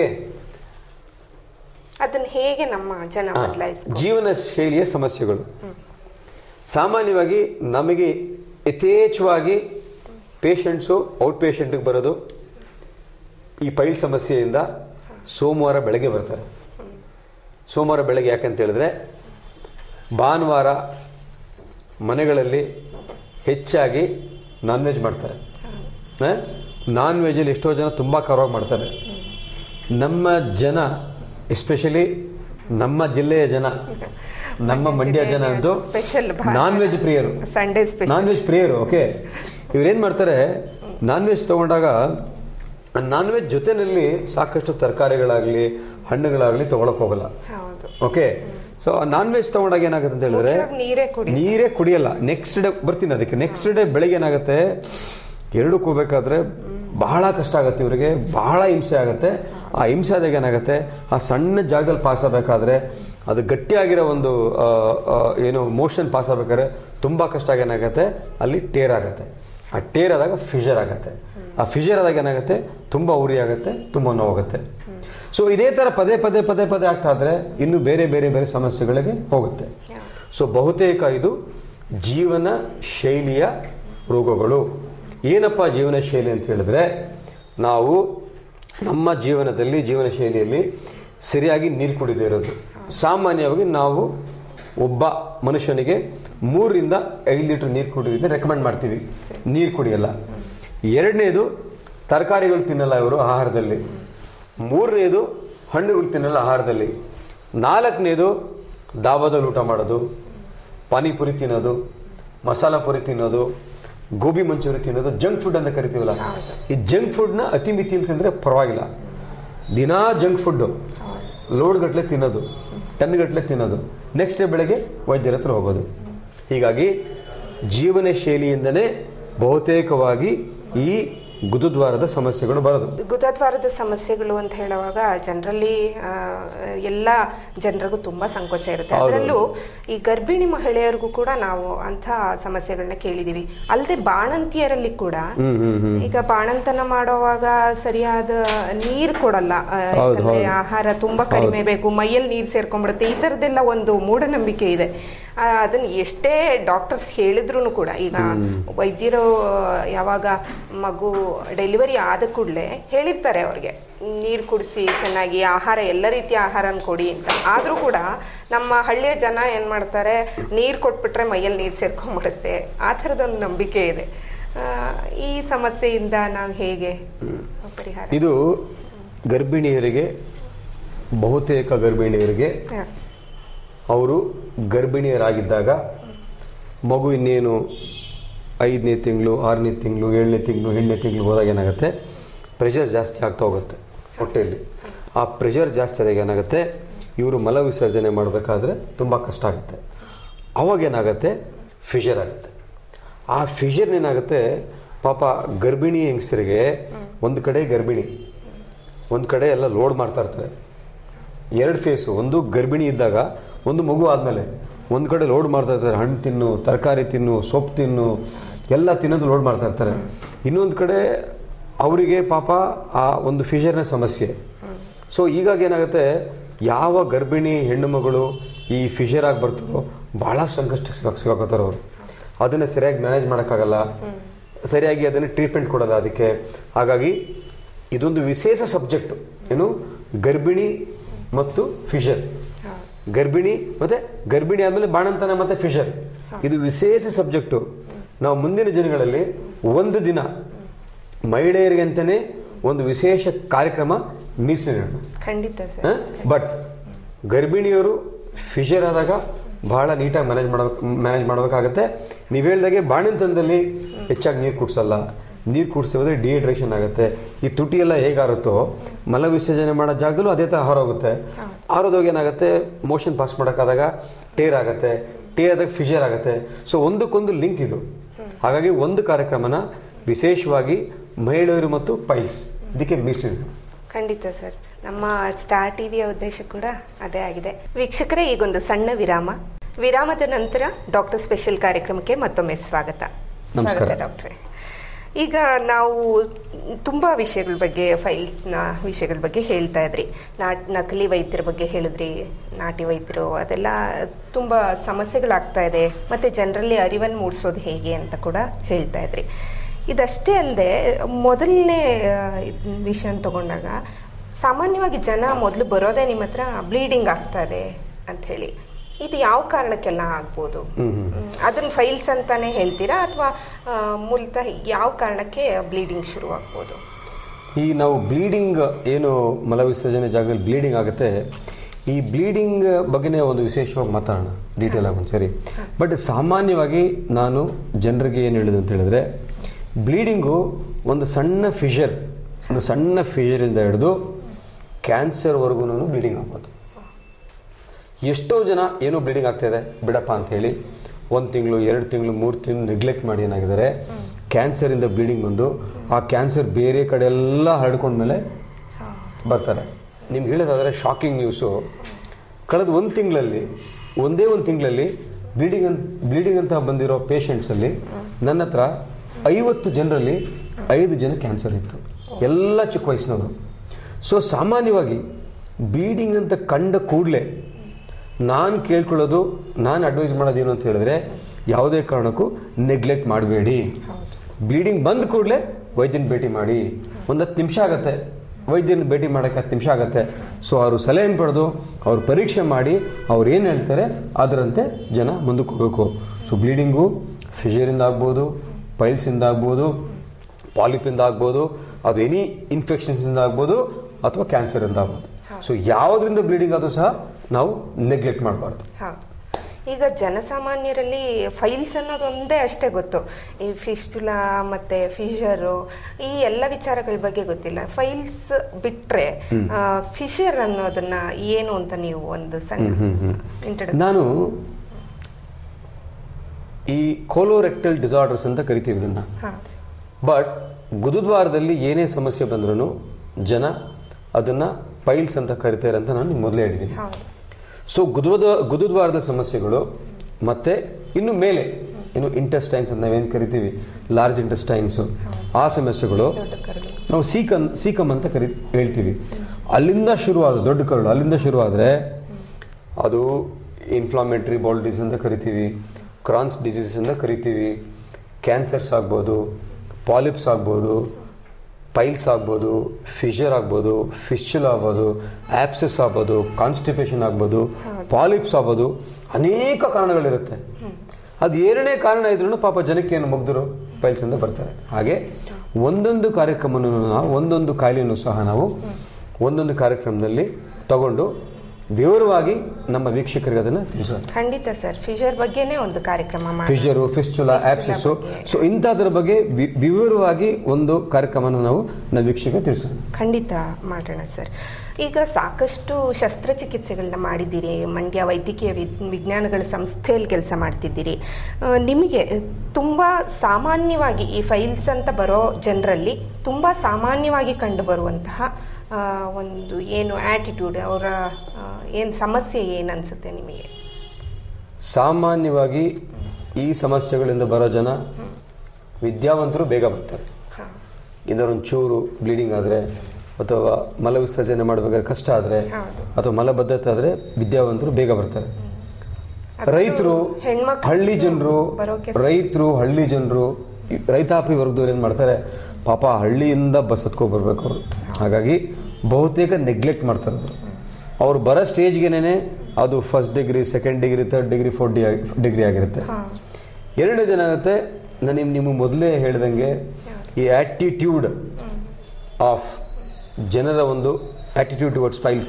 ಅದನ್ನ ಹೇಗೆ ನಮ್ಮ ಜನ ಹಾ, ಬದಲಾಯಿಸ್ಕೊ ಜೀವನ ಶೈಲಿಯ ಸಮಸ್ಯೆಗಳು ಸಾಮಾನ್ಯವಾಗಿ ನಮಗೆ ಯಥೇಚ್ಛವಾಗಿ ಪೇಷಂಟ್ಸು ಔಟ್ ಪೇಷಂಟ್ಗೆ ಬರೋದು ಈ ಪೈಲ್ ಸಮಸ್ಯೆಯಿಂದ ಸೋಮವಾರ ಬೆಳಗ್ಗೆ ಬರ್ತಾರೆ ಸೋಮವಾರ ಬೆಳಗ್ಗೆ ಯಾಕಂತ ಹೇಳಿದ್ರೆ ಭಾನುವಾರ ಮನೆಗಳಲ್ಲಿ ಹೆಚ್ಚಾಗಿ ನಾನ್ ವೆಜ್ ಮಾಡ್ತಾರೆ ನಾನ್ ವೆಜ್ಜಲ್ಲಿ ಎಷ್ಟೋ ಜನ ತುಂಬ ಖರವಾಗಿ ಮಾಡ್ತಾರೆ ನಮ್ಮ ಜನ ಎಸ್ಪೆಷಲಿ ನಮ್ಮ ಜಿಲ್ಲೆಯ ಜನ ನಮ್ಮ ಮಂಡ್ಯ ಜನ ಅಂತೂ ಸ್ಪೆಷಲ್ ನಾನ್ ವೆಜ್ ಪ್ರಿಯರು ಸಂಡೇ ಸ್ಪೆಷಲ್ ನಾನ್ ವೆಜ್ ಪ್ರಿಯರು ಓಕೆ ಇವ್ರೇನ್ ಮಾಡ್ತಾರೆ ನಾನ್ ವೆಜ್ ತಗೊಂಡಾಗ ನಾನ್ ವೆಜ್ ಜೊತೆನಲ್ಲಿ ಸಾಕಷ್ಟು ತರಕಾರಿಗಳಾಗ್ಲಿ ಹಣ್ಣುಗಳಾಗ್ಲಿ ತಗೊಳಕ್ ಹೋಗಲ್ಲ ಹೌದು ಓಕೆ ಸೊ ನಾನ್ ವೆಜ್ ತಗೊಂಡಾಗ ಏನಾಗುತ್ತೆ ಅಂತ ಹೇಳಿದ್ರೆ ಮುಖ್ಯವಾಗಿ ನೀರೇ ಕುಡಿ ನೀರೇ ಕುಡಿಯಲ್ಲ ನೆಕ್ಸ್ಟ್ ಡೇ ಬರ್ತೀನಿ ಅದಕ್ಕೆ ನೆಕ್ಸ್ಟ್ ಡೇ ಬೆಳಿಗ್ಗೆ ಏನಾಗುತ್ತೆ ಎರಡಕ್ಕೆ ಹೋಗ್ಬೇಕಾದ್ರೆ ಬಹಳ ಕಷ್ಟ ಆಗುತ್ತೆ ಇವರಿಗೆ ಬಹಳ ಹಿಂಸೆ ಆಗುತ್ತೆ ಆ ಹಿಂಸೆ ಆದಾಗ ಏನಾಗುತ್ತೆ ಆ ಸಣ್ಣ ಜಾಗದಲ್ಲಿ ಪಾಸ್ ಆಗಬೇಕಾದ್ರೆ ಅದು ಗಟ್ಟಿಯಾಗಿರೋ ಒಂದು ಆ, ಆ, ಏನು ಮೋಷನ್ ಪಾಸ್ ಆಗ್ಬೇಕಾದ್ರೆ ತುಂಬ ಕಷ್ಟ ಆಗಿ ಏನಾಗುತ್ತೆ ಅಲ್ಲಿ ಟೇರ್ ಆಗುತ್ತೆ ಆ ಟೇರ್ ಆದಾಗ ಫಿಜರ್ ಆಗುತ್ತೆ ಆ ಫಿಜರ್ ಆದಾಗ ಏನಾಗುತ್ತೆ ತುಂಬ ಉರಿ ಆಗುತ್ತೆ ತುಂಬ ನೋವಾಗುತ್ತೆ ಸೊ ಇದೇ ಥರ ಪದೇ ಪದೇ ಪದೇ ಪದೇ ಆಗ್ತಾ ಇದ್ರೆ ಇನ್ನು ಬೇರೆ ಬೇರೆ ಬೇರೆ ಸಮಸ್ಯೆಗಳಿಗೆ ಹೋಗುತ್ತೆ ಸೊ ಬಹುತೇಕ ಇದು ಜೀವನ ಶೈಲಿಯ ರೋಗಗಳು ಏನಪ್ಪ ಜೀವನ ಶೈಲಿ ಅಂತ ಹೇಳಿದ್ರೆ ನಾವು ನಮ್ಮ ಜೀವನದಲ್ಲಿ ಜೀವನ ಶೈಲಿಯಲ್ಲಿ ಸರಿಯಾಗಿ ನೀರು ಕುಡಿದೇ ಇರೋದು ಸಾಮಾನ್ಯವಾಗಿ ನಾವು ಒಬ್ಬ ಮನುಷ್ಯನಿಗೆ ಮೂರರಿಂದ ಐದು ಲೀಟರ್ ನೀರು ಕುಡಿಯೋದಕ್ಕೆ ರೆಕಮೆಂಡ್ ಮಾಡ್ತೀವಿ ನೀರು ಕುಡಿಯಲ್ಲ ಎರಡನೇದು ತರಕಾರಿಗಳು ತಿನ್ನಲ್ಲ ಇವರು ಆಹಾರದಲ್ಲಿ ಮೂರನೇದು ಹಣ್ಣುಗಳು ತಿನ್ನಲ್ಲ ಆಹಾರದಲ್ಲಿ ನಾಲ್ಕನೇದು ದಾಬಾದಲ್ಲಿ ಊಟ ಮಾಡೋದು ಪಾನಿಪುರಿ ತಿನ್ನೋದು ಮಸಾಲ ಪುರಿ ತಿನ್ನೋದು ಗೋಬಿ ಮಂಚೂರಿ ತಿನ್ನೋದು ಜಂಕ್ ಫುಡ್ ಅಂತ ಕರಿತೀವಲ್ಲ ಈ ಜಂಕ್ ಫುಡ್ನ ಅತಿ ಮಿತಿಯಲ್ಲಿ ತಿಂದರೆ ಪರವಾಗಿಲ್ಲ ದಿನಾ ಜಂಕ್ ಫುಡ್ಡು ಲೋಡ್ ಗಟ್ಟಲೆ ತಿನ್ನೋದು ಟನ್ ಗಟ್ಟಲೆ ತಿನ್ನೋದು ನೆಕ್ಸ್ಟ್ ಡೇ ಬೆಳಗ್ಗೆ ವೈದ್ಯರ ಹತ್ರ ಹೋಗೋದು ಹೀಗಾಗಿ ಜೀವನ ಶೈಲಿಯಿಂದನೇ ಬಹುತೇಕವಾಗಿ ಈ ಗುರುದ್ವಾರದ ಸಮಸ್ಯೆಗಳು ಬರೋದು ಗುದದ್ವಾರದ ಸಮಸ್ಯೆಗಳು ಅಂತ ಹೇಳುವಾಗ ಜನರಲ್ಲಿ ಎಲ್ಲ ಜನರಿಗೂ ತುಂಬಾ ಸಂಕೋಚ ಇರುತ್ತೆ ಹೌದು. ಅದರಲ್ಲೂ ಈ ಗರ್ಭಿಣಿ ಮಹಿಳೆಯರಿಗೂ ಕೂಡ ನಾವು ಅಂಥ ಸಮಸ್ಯೆಗಳನ್ನ ಕೇಳಿದೀವಿ ಅಲ್ಲದೆ ಬಾಣಂತಿಯರಲ್ಲಿ ಕೂಡ ಹ್ಮ್ ಹ್ಮ್ ಹ್ಮ್ ಈಗ ಬಾಣಂತನ ಮಾಡುವಾಗ ಸರಿಯಾದ ನೀರ್ ಕೊಡಲ್ಲ ಆ, ಹೌದು, ಯಾಕಂದ್ರೆ ಹೌದು. ಆಹಾರ ತುಂಬಾ ಕಡಿಮೆ ಬೇಕು ಮೈಯಲ್ಲಿ ನೀರ್ ಸೇರ್ಕೊಂಡ್ಬಿಡುತ್ತೆ ಈ ತರದೆಲ್ಲ ಒಂದು ಮೂಢನಂಬಿಕೆ ಇದೆ ಆ, ಅದನ್ನ ಎಷ್ಟೇ ಡಾಕ್ಟರ್ಸ್ ಹೇಳಿದ್ರು ಕೂಡ ಈಗ ವೈದ್ಯರು ಯಾವಾಗ ಮಗು ಡೆಲಿವರಿ ಆದ ಕೂಡಲೇ ಹೇಳಿರ್ತಾರೆ ಅವ್ರಿಗೆ ನೀರು ಕುಡಿಸಿ ಚೆನ್ನಾಗಿ ಆಹಾರ ಎಲ್ಲ ರೀತಿಯ ಆಹಾರನ ಕೊಡಿ ಅಂತ ಆದರೂ ಕೂಡ ನಮ್ಮ ಹಳ್ಳಿಯ ಜನ ಏನು ಮಾಡ್ತಾರೆ ನೀರು ಕೊಟ್ಬಿಟ್ರೆ ಮೈಯಲ್ಲಿ ನೀರು ಸೇರ್ಕೊಂಡ್ಬಿಡುತ್ತೆ ಆ ಥರದೊಂದು ನಂಬಿಕೆ ಇದೆ ಆ, ಈ ಸಮಸ್ಯೆಯಿಂದ ನಾವು ಹೇಗೆ ಪರಿಹಾರ ಇದು ಗರ್ಭಿಣಿಯರಿಗೆ ಬಹುತೇಕ ಗರ್ಭಿಣಿಯರಿಗೆ ಹ. ಅವರು ಗರ್ಭಿಣಿಯರಾಗಿದ್ದಾಗ ಮಗು ಇನ್ನೇನು ಐದನೇ ತಿಂಗಳು ಆರನೇ ತಿಂಗಳು ಏಳನೇ ತಿಂಗಳು ಎಂಟನೇ ತಿಂಗಳು ಹೋದಾಗ ಏನಾಗುತ್ತೆ ಪ್ರೆಷರ್ ಜಾಸ್ತಿ ಆಗ್ತಾ ಹೋಗುತ್ತೆ ಹೊಟ್ಟೆಯಲ್ಲಿ ಆ ಪ್ರೆಷರ್ ಜಾಸ್ತಿ ಆದಾಗ ಏನಾಗುತ್ತೆ ಇವರು ಮಲ ವಿಸರ್ಜನೆ ಮಾಡಬೇಕಾದ್ರೆ ತುಂಬ ಕಷ್ಟ ಆಗುತ್ತೆ ಅವಾಗ ಏನಾಗುತ್ತೆ ಫಿಷರ್ ಆಗುತ್ತೆ ಆ ಫಿಷರ್ ಏನಾಗುತ್ತೆ ಪಾಪ ಗರ್ಭಿಣಿ ಹೆಂಗಸರಿಗೆ ಒಂದು ಕಡೆ ಗರ್ಭಿಣಿ ಒಂದು ಕಡೆ ಎಲ್ಲ ಲೋಡ್ ಮಾಡ್ತಾ ಇರ್ತಾರೆ ಎರಡು ಫೇಸು ಒಂದು ಗರ್ಭಿಣಿ ಇದ್ದಾಗ ಒಂದು ಮಗು ಆದಮೇಲೆ ಒಂದು ಕಡೆ ಲೋಡ್ ಮಾಡ್ತಾ ಇರ್ತಾರೆ ಹಣ್ಣು ತಿನ್ನು ತರಕಾರಿ ತಿನ್ನು ಸೊಪ್ಪು ತಿನ್ನು ಎಲ್ಲ ತಿನ್ನೋದು ಲೋಡ್ ಮಾಡ್ತಾ ಇರ್ತಾರೆ ಇನ್ನೊಂದು ಕಡೆ ಅವರಿಗೆ ಪಾಪ ಆ ಒಂದು ಫಿಷರ್ನ ಸಮಸ್ಯೆ ಸೊ ಹೀಗಾಗಿ ಏನಾಗುತ್ತೆ ಯಾವ ಗರ್ಭಿಣಿ ಹೆಣ್ಣು ಮಗಳು ಈ ಫಿಷರ್ ಆಗಿ ಬರ್ತಾರೋ ಭಾಳ ಸಂಕಷ್ಟ ಸಿಗಾಕ್ ಸಿಗಾಕೋತಾರೆ ಅವರು ಅದನ್ನು ಸರಿಯಾಗಿ ಮ್ಯಾನೇಜ್ ಮಾಡೋಕ್ಕಾಗಲ್ಲ ಸರಿಯಾಗಿ ಅದನ್ನು ಟ್ರೀಟ್ಮೆಂಟ್ ಕೊಡಲ್ಲ ಅದಕ್ಕೆ ಹಾಗಾಗಿ ಇದೊಂದು ವಿಶೇಷ ಸಬ್ಜೆಕ್ಟ್ ಏನು ಗರ್ಭಿಣಿ ಮತ್ತು ಫಿಷರ್ ಗರ್ಭಿಣಿ ಮತ್ತೆ ಗರ್ಭಿಣಿ ಆದಮೇಲೆ ಬಾಣಂತನ ಮತ್ತೆ ಫಿಷರ್ ಇದು ವಿಶೇಷ ಸಬ್ಜೆಕ್ಟು ನಾವು ಮುಂದಿನ ದಿನಗಳಲ್ಲಿ ಒಂದು ದಿನ ಮಹಿಳೆಯರಿಗೆ ಅಂತಾನೆ ಒಂದು ವಿಶೇಷ ಕಾರ್ಯಕ್ರಮ ಮೀಸಲಿಡೋಣ ಖಂಡಿತ ಸರ್ ಬಟ್ ಗರ್ಭಿಣಿಯರು ಫಿಷರ್ ಆದಾಗ ಬಹಳ ನೀಟಾಗಿ ಮ್ಯಾನೇಜ್ ಮಾಡಬೇಕು ಮ್ಯಾನೇಜ್ ಮಾಡಬೇಕಾಗತ್ತೆ ನೀವು ಹೇಳ್ದಾಗೆ ಬಾಣಂತನದಲ್ಲಿ ಹೆಚ್ಚಾಗಿ ನೀರು ಕುಡ್ಸಲ್ಲ ನೀರು ಕುಡಿಸಿದ್ರೆ ಡಿಹೈಡ್ರೇಷನ್ ಆಗುತ್ತೆ ಈ ತುಟಿ ಎಲ್ಲ ಹೇಗಾರುತ್ತೋ ಮಲ ವಿಸರ್ಜನೆ ಮಾಡೋ ಜಾಗದಲ್ಲೂ ಅದೇ ಥರ ಹೊರೋಗುತ್ತೆ ಆರೋದಾಗ ಏನಾಗುತ್ತೆ ಮೋಷನ್ ಪಾಸ್ ಮಾಡೋಕ್ಕಾದಾಗ ಟೇರ್ ಆಗುತ್ತೆ ಟೇರ್ ಆದಾಗ ಫಿಷರ್ ಆಗುತ್ತೆ ಸೊ ಒಂದಕ್ಕೊಂದು ಲಿಂಕ್ ಇದು ಹಾಗಾಗಿ ಒಂದು ಕಾರ್ಯಕ್ರಮನ ವಿಶೇಷವಾಗಿ ಮಹಿಳೆಯರು ಮತ್ತು ಪೈಲ್ಸ್ ಇದಕ್ಕೆ ಮೀಸಲಿಡೋಣ ಖಂಡಿತ ಸರ್ ನಮ್ಮ ಸ್ಟಾರ್ ಟಿವಿಯ ಉದ್ದೇಶ ಕೂಡ ಅದೇ ಆಗಿದೆ ವೀಕ್ಷಕರೇ ಈಗೊಂದು ಸಣ್ಣ ವಿರಾಮ ವಿರಾಮದ ನಂತರ ಡಾಕ್ಟರ್ ಸ್ಪೆಷಲ್ ಕಾರ್ಯಕ್ರಮಕ್ಕೆ ಮತ್ತೊಮ್ಮೆ ಸ್ವಾಗತ ನಮಸ್ಕಾರ. ಸ್ವಾಗತ ಡಾಕ್ಟ್ರೇ ಈಗ ನಾವು ತುಂಬ ವಿಷಯಗಳ ಬಗ್ಗೆ ಫೈಲ್ಸ್ನ ವಿಷಯಗಳ ಬಗ್ಗೆ ಹೇಳ್ತಾ ಇದ್ರಿ ನಾಟ್ ನಕಲಿ ವೈದ್ಯರ ಬಗ್ಗೆ ಹೇಳಿದ್ರಿ ನಾಟಿ ವೈದ್ಯರು ಅದೆಲ್ಲ ತುಂಬ ಸಮಸ್ಯೆಗಳಾಗ್ತಾ ಇದೆ ಮತ್ತು ಜನರಲ್ಲಿ ಅರಿವನ್ನು ಮೂಡಿಸೋದು ಹೇಗೆ ಅಂತ ಕೂಡ ಹೇಳ್ತಾ ಇದ್ರಿ ಇದಷ್ಟೇ ಅಲ್ಲದೆ ಮೊದಲನೇ ವಿಷಯ ತಗೊಂಡಾಗ ಸಾಮಾನ್ಯವಾಗಿ ಜನ ಮೊದಲು ಬರೋದೇ ನಿಮ್ಮ ಹತ್ರ ಬ್ಲೀಡಿಂಗ್ ಆಗ್ತಾ ಇದೆ ಅಂತ ಹೇಳಿ ಇದು ಯಾವ ಕಾರಣಕ್ಕೆಲ್ಲ ಆಗ್ಬೋದು ಹ್ಮ್, ಹ್ಮ್. ಹ್ಮ್. ಅದನ್ನ ಫೈಲ್ಸ್ ಅಂತಾನೆ ಹೇಳ್ತೀರಾ ಅಥವಾ ಮೂಲತಃ ಯಾವ ಕಾರಣಕ್ಕೆ ಬ್ಲೀಡಿಂಗ್ ಶುರು ಆಗ್ಬೋದು ಈ ನಾವು ಬ್ಲೀಡಿಂಗ್ ಏನು ಮಲವಿಸರ್ಜನೆ ಜಾಗದಲ್ಲಿ ಬ್ಲೀಡಿಂಗ್ ಆಗುತ್ತೆ ಈ ಬ್ಲೀಡಿಂಗ್ ಬಗ್ಗೆನೇ ಒಂದು ವಿಶೇಷವಾಗಿ ಮಾತಾಡೋಣ ಡೀಟೇಲ್ ಆಗಿ ಸರಿ ಬಟ್ ಸಾಮಾನ್ಯವಾಗಿ ನಾನು ಜನರಿಗೆ ಏನು ಹೇಳಿದೆ ಅಂತ ಹೇಳಿದ್ರೆ ಬ್ಲೀಡಿಂಗು ಒಂದು ಸಣ್ಣ ಫಿಷರ್ ಒಂದು ಸಣ್ಣ ಫಿಷರಿಂದ ಹಿಡಿದು ಕ್ಯಾನ್ಸರ್ವರೆಗೂ ಬ್ಲೀಡಿಂಗ್ ಆಗ್ಬೋದು ಎಷ್ಟೋ ಜನ ಏನೋ ಬ್ಲೀಡಿಂಗ್ ಆಗ್ತಾಯಿದೆ ಬಿಡಪ್ಪ ಅಂತ ಹೇಳಿ ಒಂದು ತಿಂಗಳು ಎರಡು ತಿಂಗಳು ಮೂರು ತಿಂಗಳು ನೆಗ್ಲೆಕ್ಟ್ ಮಾಡಿ ಏನಾಗಿದ್ದಾರೆ ಕ್ಯಾನ್ಸರಿಂದ ಬ್ಲೀಡಿಂಗ್ ಬಂದು ಆ ಕ್ಯಾನ್ಸರ್ ಬೇರೆ ಕಡೆ ಎಲ್ಲ ಹರಡ್ಕೊಂಡ್ಮೇಲೆ ಬರ್ತಾರೆ ನಿಮ್ಗೆ ಹೇಳೋದಾದರೆ ಶಾಕಿಂಗ್ ನ್ಯೂಸು ಕಳೆದ ಒಂದು ತಿಂಗಳಲ್ಲಿ ಒಂದೇ ಒಂದು ತಿಂಗಳಲ್ಲಿ ಬ್ಲೀಡಿಂಗ್ ಅಂತ ಬ್ಲೀಡಿಂಗ್ ಅಂತ ಬಂದಿರೋ ಪೇಷಂಟ್ಸಲ್ಲಿ ನನ್ನ ಹತ್ರ ಐವತ್ತು ಜನರಲ್ಲಿ ಐದು ಜನ ಕ್ಯಾನ್ಸರ್ ಇತ್ತು ಎಲ್ಲ ಚಿಕ್ಕ ವಯಸ್ಸಿನವರು ಸೊ ಸಾಮಾನ್ಯವಾಗಿ ಬ್ಲೀಡಿಂಗ್ ಅಂತ ಕಂಡ ಕೂಡಲೇ ನಾನು ಕೇಳ್ಕೊಳ್ಳೋದು ನಾನು ಅಡ್ವೈಸ್ ಮಾಡೋದೇನು ಅಂತ ಹೇಳಿದ್ರೆ ಯಾವುದೇ ಕಾರಣಕ್ಕೂ ನೆಗ್ಲೆಕ್ಟ್ ಮಾಡಬೇಡಿ ಬ್ಲೀಡಿಂಗ್ ಬಂದ ಕೂಡಲೇ ವೈದ್ಯನ ಭೇಟಿ ಮಾಡಿ ಒಂದು ಹತ್ತು ನಿಮಿಷ ಆಗುತ್ತೆ ವೈದ್ಯನ ಭೇಟಿ ಮಾಡೋಕ್ಕೆ ಹತ್ತು ನಿಮಿಷ ಆಗುತ್ತೆ ಸೊ ಅವರು ಸಲಹೆನ ಪಡೆದು ಅವ್ರು ಪರೀಕ್ಷೆ ಮಾಡಿ ಅವ್ರು ಏನು ಹೇಳ್ತಾರೆ ಅದರಂತೆ ಜನ ಮುಂದಕ್ಕೆ ಹೋಗಬೇಕು ಸೊ ಬ್ಲೀಡಿಂಗು ಫಿಷರಿಂದ ಆಗ್ಬೋದು ಪೈಲ್ಸಿಂದ ಆಗ್ಬೋದು ಪಾಲಿಪಿಂದ ಆಗ್ಬೋದು ಅದು ಎನಿ ಇನ್ಫೆಕ್ಷನ್ಸಿಂದ ಆಗ್ಬೋದು ಅಥವಾ ಕ್ಯಾನ್ಸರಿಂದ ಆಗ್ಬೋದು ಸೊ ಯಾವುದರಿಂದ ಬ್ಲೀಡಿಂಗ್ ಆದರೂ ಸಹ ನಾವು ನೆಗ್ಲೆಕ್ಟ್ ಮಾಡಬಾರ್ದು ಹೌದು ಈಗ ಜನಸಾಮಾನ್ಯರಲ್ಲಿ ಫೈಲ್ಸ್ ಅನ್ನೋದೊಂದೇ ಅಷ್ಟೇ ಗೊತ್ತು ಈ ಫಿಸ್ಟುಲಾ ಮತ್ತೆ ಫಿಶರು ಈ ಎಲ್ಲ ವಿಚಾರಗಳ ಬಗ್ಗೆ ಗೊತ್ತಿಲ್ಲ ಫೈಲ್ಸ್ ಬಿಟ್ರೆ ಫಿಶರ್ ಅನ್ನೋದನ್ನ ಏನು ಅಂತ ನೀವು ಒಂದು ಸಣ್ಣ ಇಂಟ್ರೊಡಕ್ಷನ್ ನಾನು ಈ ಕೋಲೋರೆಕ್ಟಲ್ ಡಿಸಾರ್ಡರ್ಸ್ ಅಂತ ಕರಿತೀವಿ ಇದನ್ನು ಹಾ ಬಟ್ ಗುರುದ್ವಾರದಲ್ಲಿ ಏನೇ ಸಮಸ್ಯೆ ಬಂದ್ರೂ ಜನ ಅದನ್ನು ಪೈಲ್ಸ್ ಅಂತ ಕರಿತಾರೆ ಅಂತ ನಾನು ನಿಮ್ಗೆ ಮೊದಲೇ ಹೇಳಿದ್ದೀನಿ ಹೌದು ಸೊ ಗುದುವದ ಗುದುದ್ವಾರದ ಸಮಸ್ಯೆಗಳು ಮತ್ತೆ ಇನ್ನು ಮೇಲೆ ಇನ್ನು ಇಂಟೆಸ್ಟೈನ್ಸ್ ಅಂತ ನಾವೇನು ಕರಿತೀವಿ ಲಾರ್ಜ್ ಇಂಟೆಸ್ಟೈನ್ಸು ಆ ಸಮಸ್ಯೆಗಳು ದೊಡ್ಡ ಕರಡು ನಾವು ಸೀಕನ್ ಸೀಕಮ್ ಅಂತ ಕರಿ ಹೇಳ್ತೀವಿ ಅಲ್ಲಿಂದ ಶುರುವಾದ ದೊಡ್ಡ ಕರಳು ಅಲ್ಲಿಂದ ಶುರುವಾದರೆ ಅದು ಇನ್ಫ್ಲಾಮೇಟ್ರಿ ಬಾಲ್ ಡಿಸೀಸ್ ಅಂತ ಕರಿತೀವಿ ಕ್ರಾನ್ಸ್ ಡಿಸೀಸ್ ಅಂತ ಕರಿತೀವಿ ಕ್ಯಾನ್ಸರ್ಸ್ ಆಗ್ಬೋದು ಪಾಲಿಪ್ಸ್ ಆಗ್ಬೋದು ಪೈಲ್ಸ್ ಆಗ್ಬೋದು ಫಿಷರ್ ಆಗ್ಬೋದು ಫಿಶ್ಚುಲ್ ಆಗ್ಬೋದು ಆಪ್ಸಸ್ ಆಗ್ಬೋದು ಕಾನ್ಸ್ಟಿಪೇಷನ್ ಆಗ್ಬೋದು ಪಾಲಿಪ್ಸ್ ಆಗ್ಬೋದು ಅನೇಕ ಕಾರಣಗಳಿರುತ್ತೆ ಅದು ಏಳನೇ ಕಾರಣ ಇದ್ರೂ ಪಾಪ ಜನಕ್ಕೆ ಏನು ಮುಗ್ಧರು ಪೈಲ್ಸ್ ಅಂತ ಬರ್ತಾರೆ ಹಾಗೆ ಒಂದೊಂದು ಕಾರ್ಯಕ್ರಮವನ್ನು ನಾವು ಒಂದೊಂದು ಕಾಯಿಲೆಯನ್ನು ಸಹ ನಾವು ಒಂದೊಂದು ಕಾರ್ಯಕ್ರಮದಲ್ಲಿ ತಗೊಂಡು ವಿವರವಾಗಿ ನಮ್ಮ ವೀಕ್ಷಕರಿಗೆ ಅದನ್ನು ತಿಳಿಸೋಣ ಖಂಡಿತ ಸರ್ ಫಿಶರ್ ಬಗ್ಗೆನೇ ಒಂದು ಕಾರ್ಯಕ್ರಮ ಮಾಡಿ ಫಿಷರು ಫಿಸ್ಟುಲಾ ಆಪ್ಸಿಸು ಸೊ ಇಂಥದ್ರ ಬಗ್ಗೆ ವಿ- ವಿವರವಾಗಿ ಒಂದು ಕಾರ್ಯಕ್ರಮವನ್ನು ನಾವು ನಮ್ಮ ವೀಕ್ಷಕರಿಗೆ ತಿಳಿಸೋಣ ಖಂಡಿತ ಮಾಡೋಣ ಸರ್ ಈಗ ಸಾಕಷ್ಟು ಶಸ್ತ್ರಚಿಕಿತ್ಸೆಗಳನ್ನ ಮಾಡಿದ್ದೀರಿ ಮಂಡ್ಯ ವೈದ್ಯಕೀಯ ವಿದ್- ವಿಜ್ಞಾನಗಳ ಸಂಸ್ಥೆಯಲ್ಲಿ ಕೆಲಸ ಮಾಡ್ತಿದ್ದೀರಿ ಆ, ನಿಮಗೆ ತುಂಬ ಸಾಮಾನ್ಯವಾಗಿ ಈ ಫೈಲ್ಸ್ ಅಂತ ಬರೋ ಜನರಲ್ಲಿ ತುಂಬ ಸಾಮಾನ್ಯವಾಗಿ ಕಂಡುಬರುವಂತಹ ಆ, ಒಂದು ಏನು ಆ್ಯಟಿಟ್ಯೂಡ್ ಅವರ ಏನು ಸಮಸ್ಯೆ ಏನು ಅನಿಸುತ್ತೆ ನಿಮಗೆ ಸಾಮಾನ್ಯವಾಗಿ ಈ ಸಮಸ್ಯೆಗಳಿಂದ ಬರೋ ಜನ ವಿದ್ಯಾವಂತರು ಬೇಗ ಬರ್ತಾರೆ ಹಾಂ ಇದರೊಂದು ಚೂರು ಬ್ಲೀಡಿಂಗ್ ಆದರೆ ಅಥವಾ ಮಲ ವಿಸರ್ಜನೆ ಮಾಡಬೇಕಾದ್ರೆ ಕಷ್ಟ ಆದರೆ ಹೌದು. ಅಥವಾ ಮಲಬದ್ಧತೆ ಆದರೆ ವಿದ್ಯಾವಂತರು ಬೇಗ ಬರ್ತಾರೆ ರೈತರು ಹೆಣ್ಮಕ್ಳು ಹಳ್ಳಿ ಜನರು ಬರೋಕೆ ರೈತರು ಹಳ್ಳಿ ಜನರು ರೈತಾಪಿ ವರ್ಗದವ್ರು ಏನು ಮಾಡ್ತಾರೆ ಪಾಪ ಹಳ್ಳಿಯಿಂದ ಬಸ್ ಹತ್ಕೊ ಬರ್ಬೇಕು ಅವರು ಹಾಗಾಗಿ ಬಹುತೇಕ ನೆಗ್ಲೆಕ್ಟ್ ಮಾಡ್ತಾರೆ ಅವರು ಅವ್ರು ಬರೋ ಸ್ಟೇಜ್ಗೆನೇ ಅದು first degree second degree third degree fourth degree ಆಗಿರುತ್ತೆ ಹಾಂ ಎರಡನೇದು ಏನಾಗುತ್ತೆ ನಾನು ನಿಮ್ ನಿಮಗೆ ಮೊದಲೇ ಹೇಳ್ದಂಗೆ ಈ ಆ್ಯಟಿಟ್ಯೂಡ್ ಆಫ್ ಜನರ ಒಂದು ಆ್ಯಟಿಟ್ಯೂಡ್ ಟುವರ್ಡ್ಸ್ ಪೈಲ್ಸ್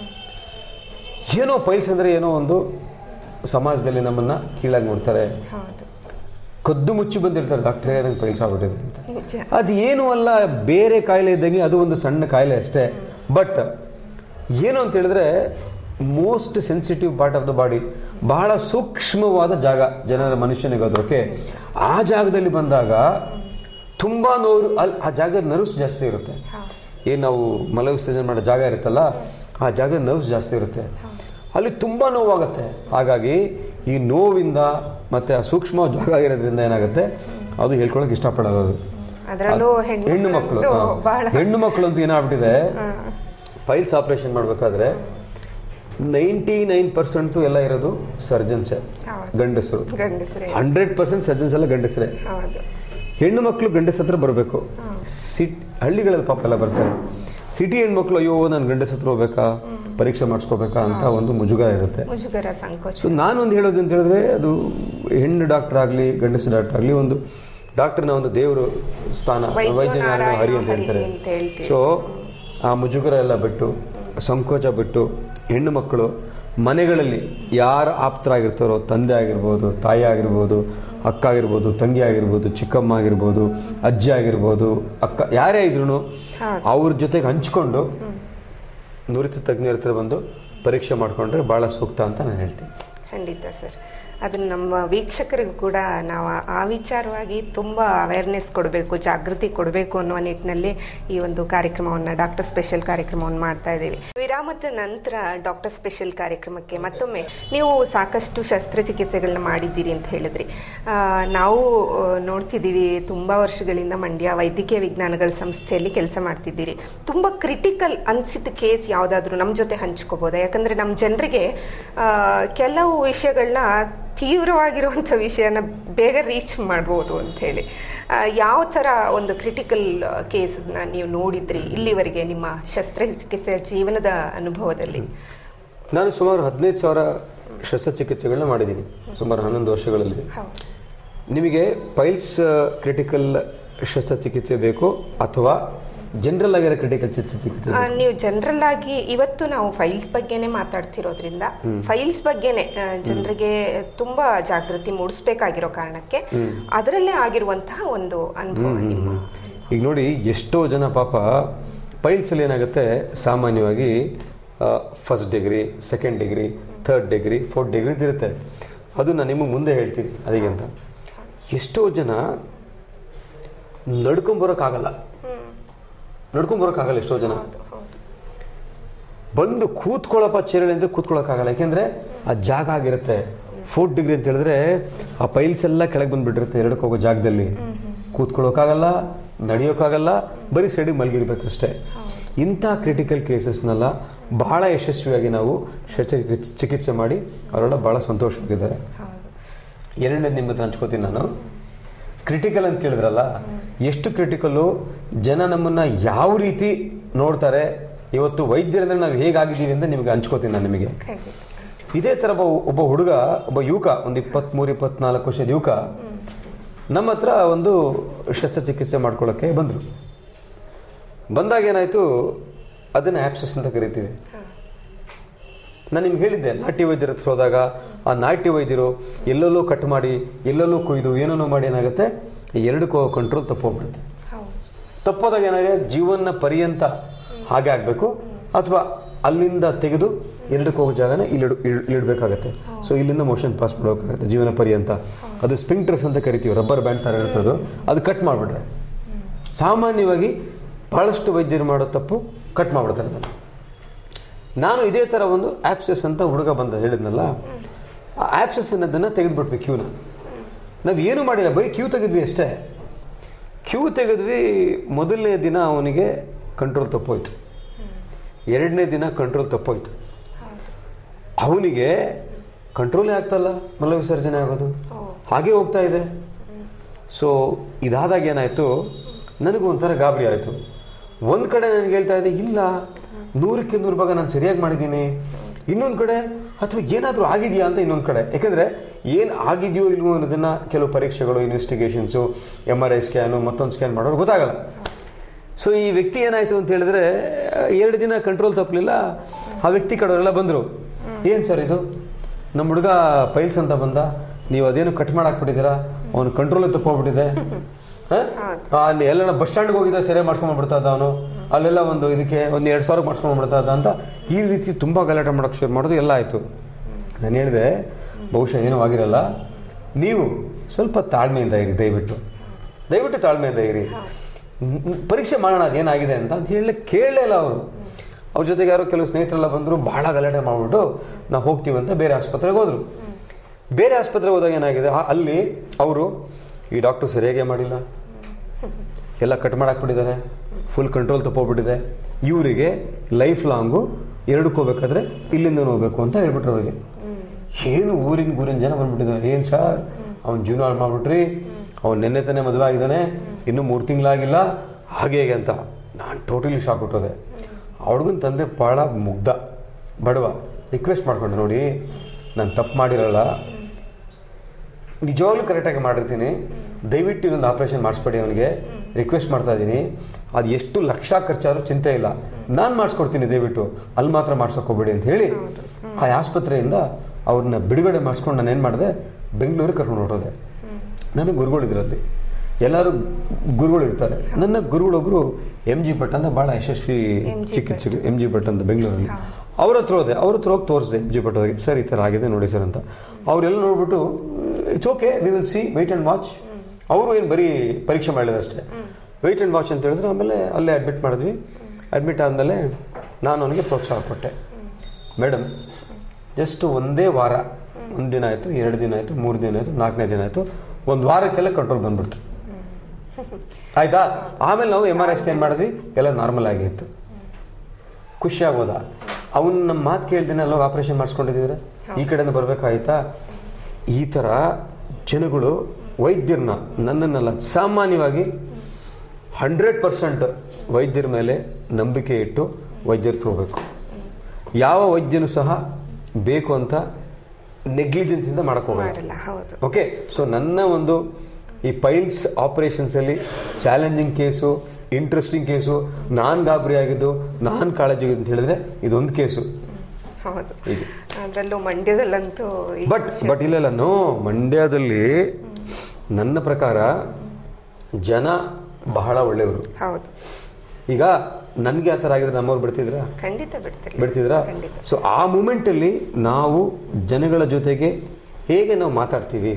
ಏನೋ ಪೈಲ್ಸ್ ಅಂದರೆ ಏನೋ ಒಂದು ಸಮಾಜದಲ್ಲಿ ನಮ್ಮನ್ನು ಕೀಳಾಗಿ ನೋಡ್ತಾರೆ ಹೌದು ಕದ್ದು ಮುಚ್ಚಿ ಬಂದಿರ್ತಾರೆ ಡಾಕ್ಟ್ರೇ ನಂಗೆ ಪೈಲ್ಸ್ ಆಗ್ಬಿಟ್ಟಿದೆ ಅಂತ ನಿಜ ಅದು ಏನು ಅಲ್ಲ ಬೇರೆ ಕಾಯಿಲೆ ಇದ್ದಂಗೆ ಅದು ಒಂದು ಸಣ್ಣ ಕಾಯಿಲೆ ಅಷ್ಟೇ ಬಟ್ ಏನು ಅಂತ ಹೇಳಿದ್ರೆ most sensitive part of the body ಬಹಳ ಸೂಕ್ಷ್ಮವಾದ ಜಾಗ ಜನರ ಮನುಷ್ಯನಿಗೆ ಅದು ಓಕೆ ಆ ಜಾಗದಲ್ಲಿ ಬಂದಾಗ ತುಂಬ ನೋವು ಅಲ್ಲಿ ಆ ಜಾಗದಲ್ಲಿ ನರ್ವ್ಸ್ ಜಾಸ್ತಿ ಇರುತ್ತೆ ಏನು ನಾವು ಮಲ ವಿಸರ್ಜನೆ ಮಾಡೋ ಜಾಗ ಇರುತ್ತಲ್ಲ ಆ ಜಾಗ ನರ್ವ್ಸ್ ಜಾಸ್ತಿ ಇರುತ್ತೆ ಅಲ್ಲಿ ತುಂಬ ನೋವಾಗುತ್ತೆ ಹಾಗಾಗಿ ಈ ನೋವಿಂದ ಮತ್ತು ಆ ಸೂಕ್ಷ್ಮ ಜಾಗ ಇರೋದ್ರಿಂದ ಏನಾಗುತ್ತೆ ಅದು ಹೇಳ್ಕೊಳಕ್ಕೆ ಇಷ್ಟಪಡೋದು ಅದು. ಅದರಲ್ಲೂ ಹೆಣ್ಣು ಹೆಣ್ಣು ಮಕ್ಕಳು ಮಕ್ಕಳು ಹಾ. ಬಹಳ ಹೆಣ್ಣು ಮಕ್ಕಳು ಅಂತ ಏನಾಗ್ಬಿಟ್ಟಿದೆ ಫೈಲ್ಸ್ ಆಪರೇಷನ್ ಮಾಡಬೇಕಾದ್ರೆ ನೈಂಟಿ ನೈನ್ ಪರ್ಸೆಂಟು ಎಲ್ಲ ಇರೋದು ಸರ್ಜನ್ಸೇ ಹೌದು. ಗಂಡಸರು ಗಂಡಸರೇ ಹಂಡ್ರೆಡ್ ಪರ್ಸೆಂಟ್ ಸರ್ಜನ್ಸ್ ಎಲ್ಲ ಗಂಡಸರೇ ಹೌದು ಹೆಣ್ಣು ಮಕ್ಕಳು ಗಂಡಸ ಹತ್ರ ಬರಬೇಕು ಸಿಟ್ ಹಳ್ಳಿಗಳಲ್ಲಿ ಪಾಪ ಎಲ್ಲ ಬರ್ತಾರೆ ಸಿಟಿ ಹೆಣ್ಮಕ್ಳು ಅಯ್ಯೋ ನಾನು ಗಂಡಸ ಹತ್ರ ಹೋಗ್ಬೇಕಾ ಪರೀಕ್ಷೆ ಮಾಡಿಸ್ಕೋಬೇಕಾ ಅಂತ ಒಂದು ಮುಜುಗರ ಇರುತ್ತೆ ಮುಜುಗರ ಸಂಕೋಚ ಸೊ ನಾನೊಂದು ಹೇಳೋದು ಅಂತ ಹೇಳಿದ್ರೆ ಅದು ಹೆಣ್ಣು ಡಾಕ್ಟರ್ ಆಗಲಿ ಗಂಡಸ ಡಾಕ್ಟರ್ ಆಗಲಿ ಒಂದು ಡಾಕ್ಟರ್ನ ಒಂದು ದೇವರು ಸ್ಥಾನ ವೈದ್ಯೋ ವೈದ್ಯ ನಾರಾಯಣ ನಾರಾಯಣ ಹರಿ ಅಂತ ಹರಿ ಹೇಳ್ತಾರೆ ಅಂತ ಹೇಳ್ತೀವಿ. ಸೊ ಆ ಮುಜುಗರ ಎಲ್ಲ ಬಿಟ್ಟು ಸಂಕೋಚ ಬಿಟ್ಟು ಹೆಣ್ಣು ಮಕ್ಕಳು ಮನೆಗಳಲ್ಲಿ ಯಾರು ಆಪ್ತರಾಗಿರ್ತಾರೋ ತಂದೆ ಆಗಿರ್ಬೋದು ತಾಯಿ ಆಗಿರ್ಬೋದು ಅಕ್ಕ ಆಗಿರ್ಬೋದು ತಂಗಿ ಆಗಿರ್ಬೋದು ಚಿಕ್ಕಮ್ಮ ಆಗಿರ್ಬೋದು ಅಜ್ಜಿ ಆಗಿರ್ಬೋದು ಅಕ್ಕ ಯಾರೇ ಇದ್ರು ಅವ್ರ ಜೊತೆಗೆ ಹಂಚ್ಕೊಂಡು ನುರಿತ ತಜ್ಞರ ಹತ್ರ ಬಂದು ಪರೀಕ್ಷೆ ಮಾಡಿಕೊಂಡ್ರೆ ಭಾಳ ಸೂಕ್ತ ಅಂತ ನಾನು ಹೇಳ್ತೀನಿ ಖಂಡಿತ ಸರ್ ಅದನ್ನು ನಮ್ಮ ವೀಕ್ಷಕರಿಗೂ ಕೂಡ ನಾವು ಆ- ಆ ವಿಚಾರವಾಗಿ ತುಂಬ ಅವೇರ್ನೆಸ್ ಕೊಡಬೇಕು ಜಾಗೃತಿ ಕೊಡಬೇಕು ಅನ್ನುವ ನಿಟ್ಟಿನಲ್ಲಿ ಈ ಒಂದು ಕಾರ್ಯಕ್ರಮವನ್ನು ಡಾಕ್ಟರ್ ಸ್ಪೆಷಲ್ ಕಾರ್ಯಕ್ರಮವನ್ನು ಮಾಡ್ತಾ ಇದ್ದೀವಿ ವಿರಾಮದ ನಂತರ ಡಾಕ್ಟರ್ ಸ್ಪೆಷಲ್ ಕಾರ್ಯಕ್ರಮಕ್ಕೆ ಮತ್ತೊಮ್ಮೆ ನೀವು ಸಾಕಷ್ಟು ಶಸ್ತ್ರಚಿಕಿತ್ಸೆಗಳನ್ನ ಮಾಡಿದ್ದೀರಿ ಅಂತ ಹೇಳಿದ್ರಿ ಆ, ನಾವು ಆ, ನೋಡ್ತಿದ್ದೀವಿ ತುಂಬ ವರ್ಷಗಳಿಂದ ಮಂಡ್ಯ ವೈದ್ಯಕೀಯ ವಿಜ್ಞಾನಗಳ ಸಂಸ್ಥೆಯಲ್ಲಿ ಕೆಲಸ ಮಾಡ್ತಿದ್ದೀರಿ ತುಂಬ ಕ್ರಿಟಿಕಲ್ ಅನಿಸಿದ ಕೇಸ್ ಯಾವುದಾದ್ರೂ ನಮ್ಮ ಜೊತೆ ಹಂಚ್ಕೋಬೋದಾ ಯಾಕಂದರೆ ನಮ್ಮ ಜನರಿಗೆ ಕೆಲವು ವಿಷಯಗಳನ್ನ ತೀವ್ರವಾಗಿರುವಂಥ ವಿಷಯನ ಬೇಗ ರೀಚ್ ಮಾಡ್ಬೋದು ಅಂತ ಹೇಳಿ ಆ, ಯಾವ ಥರ ಒಂದು ಕ್ರಿಟಿಕಲ್ ಕೇಸನ್ನ ನೀವು ನೋಡಿದ್ರಿ ಇಲ್ಲಿವರೆಗೆ ನಿಮ್ಮ ಶಸ್ತ್ರಚಿಕಿತ್ಸೆಯ ಜೀವನದ ಅನುಭವದಲ್ಲಿ ನಾನು ಸುಮಾರು ಹದಿನೈದು ಸಾವಿರ ಶಸ್ತ್ರಚಿಕಿತ್ಸೆಗಳನ್ನ ಮಾಡಿದ್ದೀನಿ ಸುಮಾರು ಹನ್ನೊಂದು ವರ್ಷಗಳಲ್ಲಿ ಹೌದು ನಿಮಗೆ ಪೈಲ್ಸ್ ಕ್ರಿಟಿಕಲ್ ಶಸ್ತ್ರಚಿಕಿತ್ಸೆ ಬೇಕು ಅಥವಾ ಜನರಲ್ ಆಗಿರೋ ಕ್ರಿಟಿಕಲ್ ಶಸ್ತ್ರಚಿಕಿತ್ಸೆ ಆ, ನೀವು ಜನರಲ್ ಆಗಿ ಇವತ್ತು ನಾವು ಫೈಲ್ಸ್ ಬಗ್ಗೆನೇ ಮಾತಾಡ್ತಿರೋದ್ರಿಂದ ಫೈಲ್ಸ್ ಬಗ್ಗೆನೇ ಜನರಿಗೆ ತುಂಬಾ ಜಾಗೃತಿ ಮೂಡಿಸ್ಬೇಕಾಗಿರೋ ಕಾರಣಕ್ಕೆ ಅದರಲ್ಲೇ ಆಗಿರುವಂತಹ ಒಂದು ಅನುಭವ ನಿಮ್ಮ ಈಗ ನೋಡಿ ಎಷ್ಟೋ ಜನ ಪಾಪ ಪೈಲ್ಸಲ್ಲಿ ಏನಾಗುತ್ತೆ ಸಾಮಾನ್ಯವಾಗಿ first degree second degree third degree fourth degree ಅಂತ ಇರುತ್ತೆ ಅದು ನಾನು ನಿಮಗೆ ಮುಂದೆ ಹೇಳ್ತೀನಿ ಅದಕ್ಕೆ ಅಂತ ಎಷ್ಟೋ ಜನ ನಡ್ಕೊಂಬರೋಕ್ಕಾಗಲ್ಲ ನಡ್ಕೊಂಬರೋಕ್ಕಾಗಲ್ಲ ಎಷ್ಟೋ ಜನ ಬಂದು ಕೂತ್ಕೊಳ್ಳಪ್ಪ ಚೇರಲ್ಲಿ ಅಂದರೆ ಕೂತ್ಕೊಳ್ಳೋಕ್ಕಾಗಲ್ಲ ಯಾಕೆಂದರೆ ಆ ಜಾಗ ಆಗಿರುತ್ತೆ ಫೋರ್ತ್ ಡಿಗ್ರಿ ಅಂತ ಹೇಳಿದ್ರೆ ಆ ಪೈಲ್ಸ್ ಎಲ್ಲ ಕೆಳಗೆ ಬಂದ್ಬಿಟ್ಟಿರುತ್ತೆ ಎರಡಕ್ಕೆ ಹೋಗೋ ಜಾಗದಲ್ಲಿ ಕೂತ್ಕೊಳ್ಳೋಕ್ಕಾಗಲ್ಲ ನಡೆಯೋಕ್ಕಾಗಲ್ಲ ಬರೀ ಸೈಡಿಗೆ ಮಲಗಿರ್ಬೇಕಷ್ಟೇ ಇಂಥ ಕ್ರಿಟಿಕಲ್ ಕೇಸಸ್ನೆಲ್ಲ ಬಹಳ ಯಶಸ್ವಿಯಾಗಿ ನಾವು ಶಸ್ತ್ರಚಿಕಿತ್ಸೆ ಚಿಕಿತ್ಸೆ ಮಾಡಿ ಅವರೆಲ್ಲ ಭಾಳ ಸಂತೋಷವಾಗಿದ್ದಾರೆ ಎರಡನೇದು ನಿಮ್ಮ ಹತ್ರ ಹಂಚ್ಕೋತೀನಿ ನಾನು ಕ್ರಿಟಿಕಲ್ ಅಂತ ಕೇಳಿದ್ರಲ್ಲ ಎಷ್ಟು ಕ್ರಿಟಿಕಲ್ಲು ಜನ ನಮ್ಮನ್ನ ಯಾವ ರೀತಿ ನೋಡ್ತಾರೆ ಇವತ್ತು ವೈದ್ಯರಿಂದ ನಾವು ಹೇಗಾಗಿದ್ದೀವಿ ಅಂತ ನಿಮಗೆ ಹಂಚ್ಕೋತೀನಿ ನಾನು ನಿಮಗೆ ಖಂಡಿತ ಇದೇ ಥರ ಒಬ್ಬ ಒಬ್ಬ ಹುಡುಗ ಒಬ್ಬ ಯುವಕ ಒಂದು ಇಪ್ಪತ್ತ್ಮೂರು ಇಪ್ಪತ್ನಾಲ್ಕು ವರ್ಷದ ಯುವಕ ನಮ್ಮ ಹತ್ರ ಒಂದು ಶಸ್ತ್ರಚಿಕಿತ್ಸೆ ಮಾಡ್ಕೊಳ್ಳೋಕ್ಕೆ ಬಂದರು ಬಂದಾಗ ಏನಾಯಿತು ಅದನ್ನು ಆ್ಯಪ್ಸಸ್ ಅಂತ ಕರಿತೀವಿ ನಾನು ನಿಮ್ಗೆ ಹೇಳಿದ್ದೆ ನಾಟ್ಯ ವೈದ್ಯರ ಹತ್ರ ಹೋದಾಗ ಆ ನಾಟ್ಯ ವೈದ್ಯರು ಎಲ್ಲೆಲ್ಲೋ ಕಟ್ ಮಾಡಿ ಎಲ್ಲೆಲ್ಲೋ ಕೊಯ್ದು ಏನೇನೋ ಮಾಡಿ ಏನಾಗುತ್ತೆ ಈ ಎರಡು ಕಂಟ್ರೋಲ್ ತಪ್ಪೋಗ್ಬಿಡುತ್ತೆ ಹೌದು ತಪ್ಪೋದಾಗ ಏನಾಗಿದೆ ಜೀವನ ಪರ್ಯಂತ ಹಾಗೆ ಆಗಬೇಕು ಅಥವಾ ಅಲ್ಲಿಂದ ತೆಗೆದು ಎರಡಕ್ಕೆ ಹೋಗೋ ಜಾಗನ ಇಲ್ಲಿ ಇಡು- ಇಡ್- ಇಡಬೇಕಾಗತ್ತೆ ಸೊ ಇಲ್ಲಿಂದ ಮೋಷನ್ ಪಾಸ್ ಮಾಡಬೇಕಾಗತ್ತೆ ಜೀವನ ಪರ್ಯಂತ ಅದು ಸ್ಪಿಂಕ್ಟರ್ಸ್ ಅಂತ ಕರಿತೀವಿ ರಬ್ಬರ್ ಬ್ಯಾಂಡ್ ಥರ ಇರ್ತದೆ ಅದು ಕಟ್ ಮಾಡಿಬಿಟ್ರೆ ಸಾಮಾನ್ಯವಾಗಿ ಭಾಳಷ್ಟು ವೈದ್ಯರು ಮಾಡೋ ತಪ್ಪು ಕಟ್ ಮಾಡಿಬಿಡ್ತಾರೆ ಅದನ್ನು ನಾನು ಇದೇ ಥರ ಒಂದು ಆ್ಯಪ್ಸಸ್ ಅಂತ ಹುಡುಗ ಬಂದ ಹೇಳಿದ್ನಲ್ಲ ಆ ಆ್ಯಪ್ಸಸ್ ಅನ್ನೋದನ್ನು ತೆಗೆದುಬಿಟ್ವಿ ಕ್ಯೂನ ನಾವು ಏನು ಮಾಡಿಲ್ಲ ಬರೀ ಕ್ಯೂ ತೆಗೆದ್ವಿ ಅಷ್ಟೇ ಕ್ಯೂ ತೆಗೆದ್ವಿ ಮೊದಲನೇ ದಿನ ಅವನಿಗೆ ಕಂಟ್ರೋಲ್ ತಪ್ಪೋಯ್ತು ಎರಡನೇ ದಿನ ಕಂಟ್ರೋಲ್ ತಪ್ಪೋಯ್ತು ಅವನಿಗೆ ಕಂಟ್ರೋಲೇ ಆಗ್ತಲ್ಲ ಮಲ ವಿಸರ್ಜನೆ ಆಗೋದು ಹಾಗೆ ಹೋಗ್ತಾ ಇದೆ ಸೊ ಇದಾದಾಗ ಏನಾಯಿತು ನನಗೂ ಒಂಥರ ಗಾಬರಿ ಆಯಿತು ಒಂದು ಕಡೆ ನನಗೆ ಹೇಳ್ತಾ ಇದೆ ಇಲ್ಲ ನೂರಕ್ಕೆ ನೂರು ಭಾಗ ನಾನು ಸರಿಯಾಗಿ ಮಾಡಿದ್ದೀನಿ ಇನ್ನೊಂದು ಕಡೆ ಅಥವಾ ಏನಾದರೂ ಆಗಿದೆಯಾ ಅಂತ ಇನ್ನೊಂದು ಕಡೆ ಯಾಕೆಂದರೆ ಏನು ಆಗಿದೆಯೋ ಇಲ್ವೋ ಅನ್ನೋದನ್ನು ಕೆಲವು ಪರೀಕ್ಷೆಗಳು investigations M R I scan ಮತ್ತೊಂದು ಸ್ಕ್ಯಾನ್ ಮಾಡೋರು ಗೊತ್ತಾಗಲ್ಲ ಸೊ ಈ ವ್ಯಕ್ತಿ ಏನಾಯಿತು ಅಂತ ಹೇಳಿದ್ರೆ ಎರಡು ದಿನ ಕಂಟ್ರೋಲ್ ತಪ್ಪಲಿಲ್ಲ ಆ ವ್ಯಕ್ತಿ ಕಡೆಯವರೆಲ್ಲ ಬಂದರು ಏನು ಸರ್ ಇದು ನಮ್ಮ ಹುಡುಗ ಪೈಲ್ಸ್ ಅಂತ ಬಂದ ನೀವು ಅದೇನು ಕಟ್ ಮಾಡಾಕ್ಬಿಟ್ಟಿದ್ದೀರಾ ಅವನು ಕಂಟ್ರೋಲ್ ತಪ್ಪೋಗ್ಬಿಟ್ಟಿದೆ ಹ? ಆ, ಅಲ್ಲಿ ಎಲ್ಲ ಬಸ್ ಸ್ಟ್ಯಾಂಡ್ಗೆ ಹೋಗಿದ್ದ ಸರಿಯಾಗಿ ಮಾಡ್ಕೊಂಡ್ಬಿಡ್ತಾ ಇದ್ದ ಅವನು ಅಲ್ಲೆಲ್ಲ ಒಂದು ಇದಕ್ಕೆ ಒಂದು ಎರಡು ಸಾವಿರ ಮಾಡ್ಕೊಂಡ್ಬಿಡ್ತಾ ಇದ್ದ ಅಂತ ಈ ರೀತಿ ತುಂಬ ಗಲಾಟೆ ಮಾಡೋಕ್ಕೆ ಶುರು ಮಾಡೋದು ಎಲ್ಲ ಆಯಿತು ನಾನು ಹೇಳಿದೆ ಬಹುಶಃ ಏನೂ ಆಗಿರಲ್ಲ ನೀವು ಸ್ವಲ್ಪ ತಾಳ್ಮೆಯಿಂದ ಇರಿ ದಯವಿಟ್ಟು ದಯವಿಟ್ಟು ತಾಳ್ಮೆಯಿಂದ ಇರಿ ನ್- ಪರೀಕ್ಷೆ ಮಾಡೋಣ ಅದೇನಾಗಿದೆ ಅಂತ ಅಂತ ಹೇಳಿ ಕೇಳಲೇ ಇಲ್ಲ ಅವರು ಅವ್ರ ಜೊತೆಗೆ ಯಾರೋ ಕೆಲವು ಸ್ನೇಹಿತರೆಲ್ಲ ಬಂದರು ಬಹಳ ಗಲಾಟೆ ಮಾಡಿಬಿಟ್ಟು ನಾವು ಹೋಗ್ತೀವಿ ಅಂತ ಬೇರೆ ಆಸ್ಪತ್ರೆಗೆ ಹೋದರು ಬೇರೆ ಆಸ್ಪತ್ರೆಗೆ ಹೋದಾಗ ಏನಾಗಿದೆ ಆ- ಅಲ್ಲಿ ಅವರು ಈ ಡಾಕ್ಟರ್ ಸರಿಯಾಗೇ ಮಾಡಿಲ್ಲ ಎಲ್ಲ ಕಟ್ ಮಾಡಾಕ್ಬಿಟ್ಟಿದ್ದಾರೆ ಫುಲ್ ಕಂಟ್ರೋಲ್ ತಪ್ಪೋಗ್ಬಿಟ್ಟಿದೆ ಇವರಿಗೆ ಲೈಫ್ ಲಾಂಗು ಎರಡಕ್ಕೆ ಹೋಗ್ಬೇಕಾದ್ರೆ ಇಲ್ಲಿಂದ ಹೋಗ್ಬೇಕು ಅಂತ ಹೇಳ್ಬಿಟ್ರು ಅವ್ರಿಗೆ ಏನು ಊರಿನ ಊರಿನ ಜನ ಬಂದ್ಬಿಟ್ಟಿದ್ದಾರೆ ಏನು ಸರ್ ಅವ್ನ ಜೀವನ ಹಾಳು ಮಾಡ್ಬಿಟ್ರಿ ಅವ್ನು ನೆನ್ನೆ ತಾನೇ ಮದುವೆ ಆಗಿದ್ದಾನೆ ಇನ್ನೂ ಮೂರು ತಿಂಗಳಾಗಿಲ್ಲ ಹಾಗೆ ಹೇಗೆ ಅಂತ ನಾನು ಟೋಟಲಿ ಶಾಕ್ ಹುಟ್ಟೋದೆ ಆ ಹುಡುಗನ ತಂದೆ ಭಾಳ ಮುಗ್ಧ ಬಡವ ರಿಕ್ವೆಸ್ಟ್ ಮಾಡ್ಕೊಂಡೆ ನೋಡಿ ನಾನು ತಪ್ಪು ಮಾಡಿರಲ್ಲ ನಿಜವಾಗ್ಲೂ ಕರೆಕ್ಟಾಗಿ ಮಾಡಿರ್ತೀನಿ ದಯವಿಟ್ಟು ಇನ್ನೊಂದು ಆಪರೇಷನ್ ಮಾಡಿಸ್ಬೇಡಿ ಅವನಿಗೆ ರಿಕ್ವೆಸ್ಟ್ ಮಾಡ್ತಾ ಇದ್ದೀನಿ ಅದು ಎಷ್ಟು ಲಕ್ಷ ಖರ್ಚಾದ್ರೂ ಚಿಂತೆ ಇಲ್ಲ ನಾನು ಮಾಡಿಸ್ಕೊಡ್ತೀನಿ ದಯವಿಟ್ಟು ಅಲ್ಲಿ ಮಾತ್ರ ಮಾಡ್ಸೋಕೆ ಹೋಗ್ಬೇಡಿ ಅಂತ ಹೇಳಿ ಆ ಆಸ್ಪತ್ರೆಯಿಂದ ಅವ್ರನ್ನ ಬಿಡುಗಡೆ ಮಾಡಿಸ್ಕೊಂಡು ನಾನು ಏನು ಮಾಡಿದೆ ಬೆಂಗಳೂರಿಗೆ ಕರ್ಕೊಂಡು ಹೊರಟೋದೆ ನನಗೆ ಗುರುಗಳಿದ್ರಲ್ಲಿ ಎಲ್ಲರೂ ಗುರುಗಳು ಇರ್ತಾರೆ ನನ್ನ ಗುರುಗಳೊಬ್ಬರು ಎಂ ಜಿ ಭಟ್ ಅಂತ ಭಾಳ ಯಶಸ್ವಿ ಚಿಕಿತ್ಸಕರು ಎಂ ಜಿ ಭಟ್ ಅಂತ ಬೆಂಗಳೂರಲ್ಲಿ ಅವ್ರ ಹತ್ರ ಹೋದೆ ಅವ್ರ ಹತ್ರ ಹೋಗಿ ತೋರಿಸಿದೆ ಎಂ ಜಿ ಭಟ್ ಅವರಿಗೆ ಸರ್ ಈ ಥರ ಆಗಿದೆ ನೋಡಿ ಸರ್ ಅಂತ ಅವರೆಲ್ಲ ನೋಡ್ಬಿಟ್ಟು it's okay we will see wait and watch ಅವರು ಏನು ಬರೀ ಪರೀಕ್ಷೆ ಮಾಡಿದ ಅಷ್ಟೇ ವೆಯ್ಟ್ ಆ್ಯಂಡ್ ವಾಚ್ ಅಂತ ಹೇಳಿದ್ರೆ ಆಮೇಲೆ ಅಲ್ಲೇ ಅಡ್ಮಿಟ್ ಮಾಡಿದ್ವಿ ಅಡ್ಮಿಟ್ ಆದಮೇಲೆ ನಾನು ಅವನಿಗೆ ಪ್ರೋತ್ಸಾಹ ಕೊಟ್ಟೆ ಮೇಡಮ್ ಜಸ್ಟ್ ಒಂದೇ ವಾರ ಒಂದು ದಿನ ಆಯಿತು ಎರಡು ದಿನ ಆಯಿತು ಮೂರು ದಿನ ಆಯಿತು ನಾಲ್ಕನೇ ದಿನ ಆಯಿತು ಒಂದು ವಾರಕ್ಕೆಲ್ಲ ಕಂಟ್ರೋಲ್ ಬಂದ್ಬಿಡ್ತು ಆಯ್ತಾ ಆಮೇಲೆ ನಾವು ಎಮ್ ಆರ್ ಐ ಸ್ಕ್ಯಾನ್ ಮಾಡಿದ್ವಿ ಎಲ್ಲ ನಾರ್ಮಲ್ ಆಗಿತ್ತು ಖುಷಿ ಆಗೋದ ಅವನು ನಮ್ಮ ಮಾತು ಕೇಳ್ದೇನೆ ಅಲ್ಲೋಗಿ ಆಪರೇಷನ್ ಮಾಡಿಸ್ಕೊಂಡಿದ್ದೀರ ಈ ಕಡೆಯಿಂದ ಬರಬೇಕಾಯ್ತಾ ಈ ಥರ ಜನಗಳು ವೈದ್ಯರನ್ನ ನನ್ನನ್ನೆಲ್ಲ ಸಾಮಾನ್ಯವಾಗಿ ಹಂಡ್ರೆಡ್ ಪರ್ಸೆಂಟ್ ವೈದ್ಯರ ಮೇಲೆ ನಂಬಿಕೆ ಇಟ್ಟು ವೈದ್ಯರು ತಗೋಬೇಕು ಯಾವ ವೈದ್ಯನು ಸಹ ಬೇಕು ಅಂತ ನೆಗ್ಲಿಜೆನ್ಸಿಂದ ಮಾಡಕ್ ಹೋಗಲ್ಲ ಮಾಡಲ್ಲ ಹೌದು ಓಕೆ ಸೊ ನನ್ನ ಒಂದು ಈ ಪೈಲ್ಸ್ ಆಪರೇಷನ್ಸಲ್ಲಿ ಚಾಲೆಂಜಿಂಗ್ ಕೇಸು ಇಂಟ್ರೆಸ್ಟಿಂಗ್ ಕೇಸು ನಾನು ಗಾಬರಿ ಆಗಿದ್ದು ನಾನು ಕಾಳಜಿ ಅಂತ ಹೇಳಿದ್ರೆ ಇದೊಂದು ಕೇಸು ಹೌದು ಇದು. ಅದರಲ್ಲೂ ಮಂಡ್ಯದಲ್ಲಂತೂ ಈ ಬಟ್ ಬಟ್ ಇಲ್ಲ ಇಲ್ಲ ನೋ ಮಂಡ್ಯದಲ್ಲಿ ನನ್ನ ಪ್ರಕಾರ ಜನ ಬಹಳ ಒಳ್ಳೆಯವರು ಹೌದು ಈಗ ನನಗೆ ಆ ಥರ ಆಗಿದ್ರೆ ನಮ್ಮವ್ರು ಬಿಡ್ತಿದ್ರಾ ಖಂಡಿತ ಬಿಡ್ತಿಲ್ಲ ಬಿಡ್ತಿದ್ರಾ ಖಂಡಿತ. ಸೊ ಆ ಮೂಮೆಂಟಲ್ಲಿ ನಾವು ಜನಗಳ ಜೊತೆಗೆ ಹೇಗೆ ನಾವು ಮಾತಾಡ್ತೀವಿ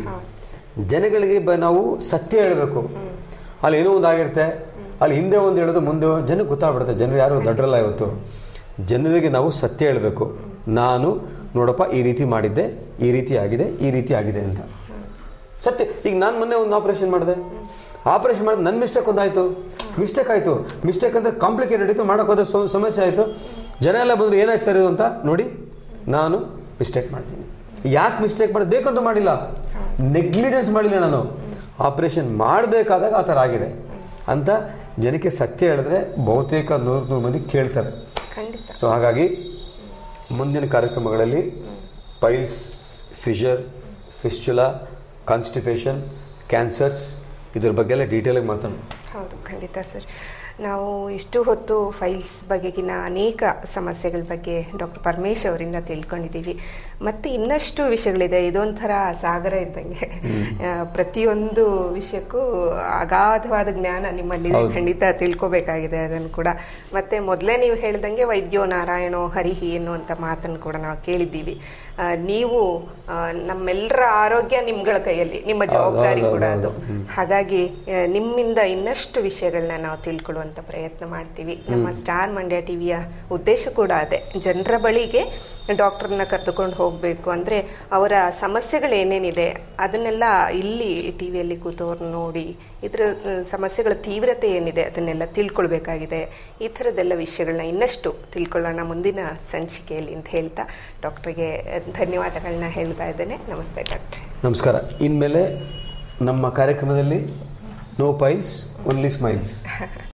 ಜನಗಳಿಗೆ ಬ ನಾವು ಸತ್ಯ ಹೇಳಬೇಕು ಅಲ್ಲಿ ಏನೋ ಒಂದು ಆಗಿರುತ್ತೆ ಅಲ್ಲಿ ಹಿಂದೆ ಒಂದು ಹೇಳೋದು ಮುಂದೆ ಜನಕ್ಕೆ ಗೊತ್ತಾಗ್ಬಿಡುತ್ತೆ ಜನರು ಯಾರು ದಡ್ರಲ್ಲ ಇವತ್ತು ಜನರಿಗೆ ನಾವು ಸತ್ಯ ಹೇಳಬೇಕು ನಾನು ನೋಡಪ್ಪ ಈ ರೀತಿ ಮಾಡಿದ್ದೆ ಈ ರೀತಿ ಆಗಿದೆ ಈ ರೀತಿ ಆಗಿದೆ ಅಂತ ಸತ್ಯ ಈಗ ನಾನು ಮೊನ್ನೆ ಒಂದು ಆಪರೇಷನ್ ಮಾಡಿದೆ ಆಪರೇಷನ್ ಮಾಡಿದ್ರೆ ನನ್ನ ಮಿಸ್ಟೇಕ್ ಒಂದಾಯ್ತು ಮಿಸ್ಟೇಕ್ ಆಯಿತು ಮಿಸ್ಟೇಕ್ ಅಂದ್ರೆ ಕಾಂಪ್ಲಿಕೇಟೆಡ್ ಇತ್ತು ಮಾಡೋಕೆ ಹೋದ್ರೆ ಸೊ- ಸಮಸ್ಯೆ ಆಯಿತು ಜನ ಎಲ್ಲ ಬಂದರು ಏನಾಯ್ತು ಸರ್ ಇದು ಅಂತ ನೋಡಿ ನಾನು ಮಿಸ್ಟೇಕ್ ಮಾಡ್ತೀನಿ ಯಾಕೆ ಮಿಸ್ಟೇಕ್ ಮಾಡೋದು ಬೇಕಂತ ಮಾಡಿಲ್ಲ ನೆಗ್ಲಿಜೆನ್ಸ್ ಮಾಡಿಲ್ಲ ನಾನು ಆಪರೇಷನ್ ಮಾಡಬೇಕಾದಾಗ ಆ ಥರ ಆಗಿದೆ ಅಂತ ಜನಕ್ಕೆ ಸತ್ಯ ಹೇಳಿದ್ರೆ ಬಹುತೇಕ ನೂರು ನೂರು ಮಂದಿ ಕೇಳ್ತಾರೆ ಖಂಡಿತ ಸೊ ಹಾಗಾಗಿ ಮುಂದಿನ ಕಾರ್ಯಕ್ರಮಗಳಲ್ಲಿ piles fissure fistula constipation cancers ಇದ್ರ ಬಗ್ಗೆ ಎಲ್ಲ ಡೀಟೇಲಾಗಿ ಮಾತಾಡೋಣ ಹೌದು ಖಂಡಿತ ಸರ್ ನಾವು ಇಷ್ಟು ಹೊತ್ತು ಫೈಲ್ಸ್ ಬಗೆಗಿನ ಅನೇಕ ಸಮಸ್ಯೆಗಳ ಬಗ್ಗೆ ಡಾಕ್ಟರ್ ಪರಮೇಶ್ ಅವರಿಂದ ತಿಳ್ಕೊಂಡಿದ್ದೀವಿ ಮತ್ತು ಇನ್ನಷ್ಟು ವಿಷಯಗಳಿದೆ ಇದೊಂಥರ ಸಾಗರ ಇದ್ದಂಗೆ ಆ, ಪ್ರತಿಯೊಂದು ವಿಷಯಕ್ಕೂ ಅಗಾಧವಾದ ಜ್ಞಾನ ನಿಮ್ಮಲ್ಲಿದೆ ಹೌದು. ಖಂಡಿತ ತಿಳ್ಕೊಬೇಕಾಗಿದೆ ಅದನ್ನು ಕೂಡ ಮತ್ತೆ ಮೊದಲೇ ನೀವು ಹೇಳ್ದಂಗೆ ವೈದ್ಯೋ ನಾರಾಯಣೋ ಹರಿಹಿ ಎನ್ನುವಂಥ ಮಾತನ್ನು ಕೂಡ ನಾವು ಕೇಳಿದ್ದೀವಿ ಆ, ನೀವು ಆ, ನಮ್ಮೆಲ್ಲರ ಆರೋಗ್ಯ ನಿಮ್ಗಳ ಕೈಯಲ್ಲಿ ನಿಮ್ಮ ಜವಾಬ್ದಾರಿ ಹೌದು, ಕೂಡ ಹೌದು, ಅದು ಹಾಗಾಗಿ ಆ, ನಿಮ್ಮಿಂದ ಇನ್ನಷ್ಟು ವಿಷಯಗಳನ್ನ ನಾವು ತಿಳ್ಕೊಳ್ಳುವಂತ ಪ್ರಯತ್ನ ಮಾಡ್ತೀವಿ ನಮ್ಮ ಸ್ಟಾರ್ ಮಂಡ್ಯ ಟಿವಿಯ ಉದ್ದೇಶ ಕೂಡ ಅದೇ ಜನರ ಬಳಿಗೆ ಡಾಕ್ಟರ್ನ ಕರೆದುಕೊಂಡು ಹೋಗಬೇಕು ಅಂದ್ರೆ ಅವರ ಸಮಸ್ಯೆಗಳು ಏನೇನಿದೆ ಅದನ್ನೆಲ್ಲ ಇಲ್ಲಿ ಟಿವಿಯಲ್ಲಿ ಕೂತವ್ರು ನೋಡಿ ಇದ್ರ ಆ, ಸಮಸ್ಯೆಗಳ ತೀವ್ರತೆ ಏನಿದೆ ಅದನ್ನೆಲ್ಲ ತಿಳ್ಕೊಳ್ಬೇಕಾಗಿದೆ ಈ ಥರದ್ದೆಲ್ಲ ವಿಷಯಗಳನ್ನ ಇನ್ನಷ್ಟು ತಿಳ್ಕೊಳ್ಳೋಣ ಮುಂದಿನ ಸಂಚಿಕೆಯಲ್ಲಿ ಅಂತ ಹೇಳ್ತಾ ಡಾಕ್ಟರ್ಗೆ ಧನ್ಯವಾದಗಳನ್ನ ಹೇಳ್ತಾ ಇದ್ದೇನೆ ನಮಸ್ತೆ ಡಾಕ್ಟ್ರೆ ನಮಸ್ಕಾರ ಇನ್ಮೇಲೆ ನಮ್ಮ ಕಾರ್ಯಕ್ರಮದಲ್ಲಿ ನೋ ಪೈಲ್ಸ್ ಓನ್ಲಿ ಸ್ಮೈಲ್ಸ್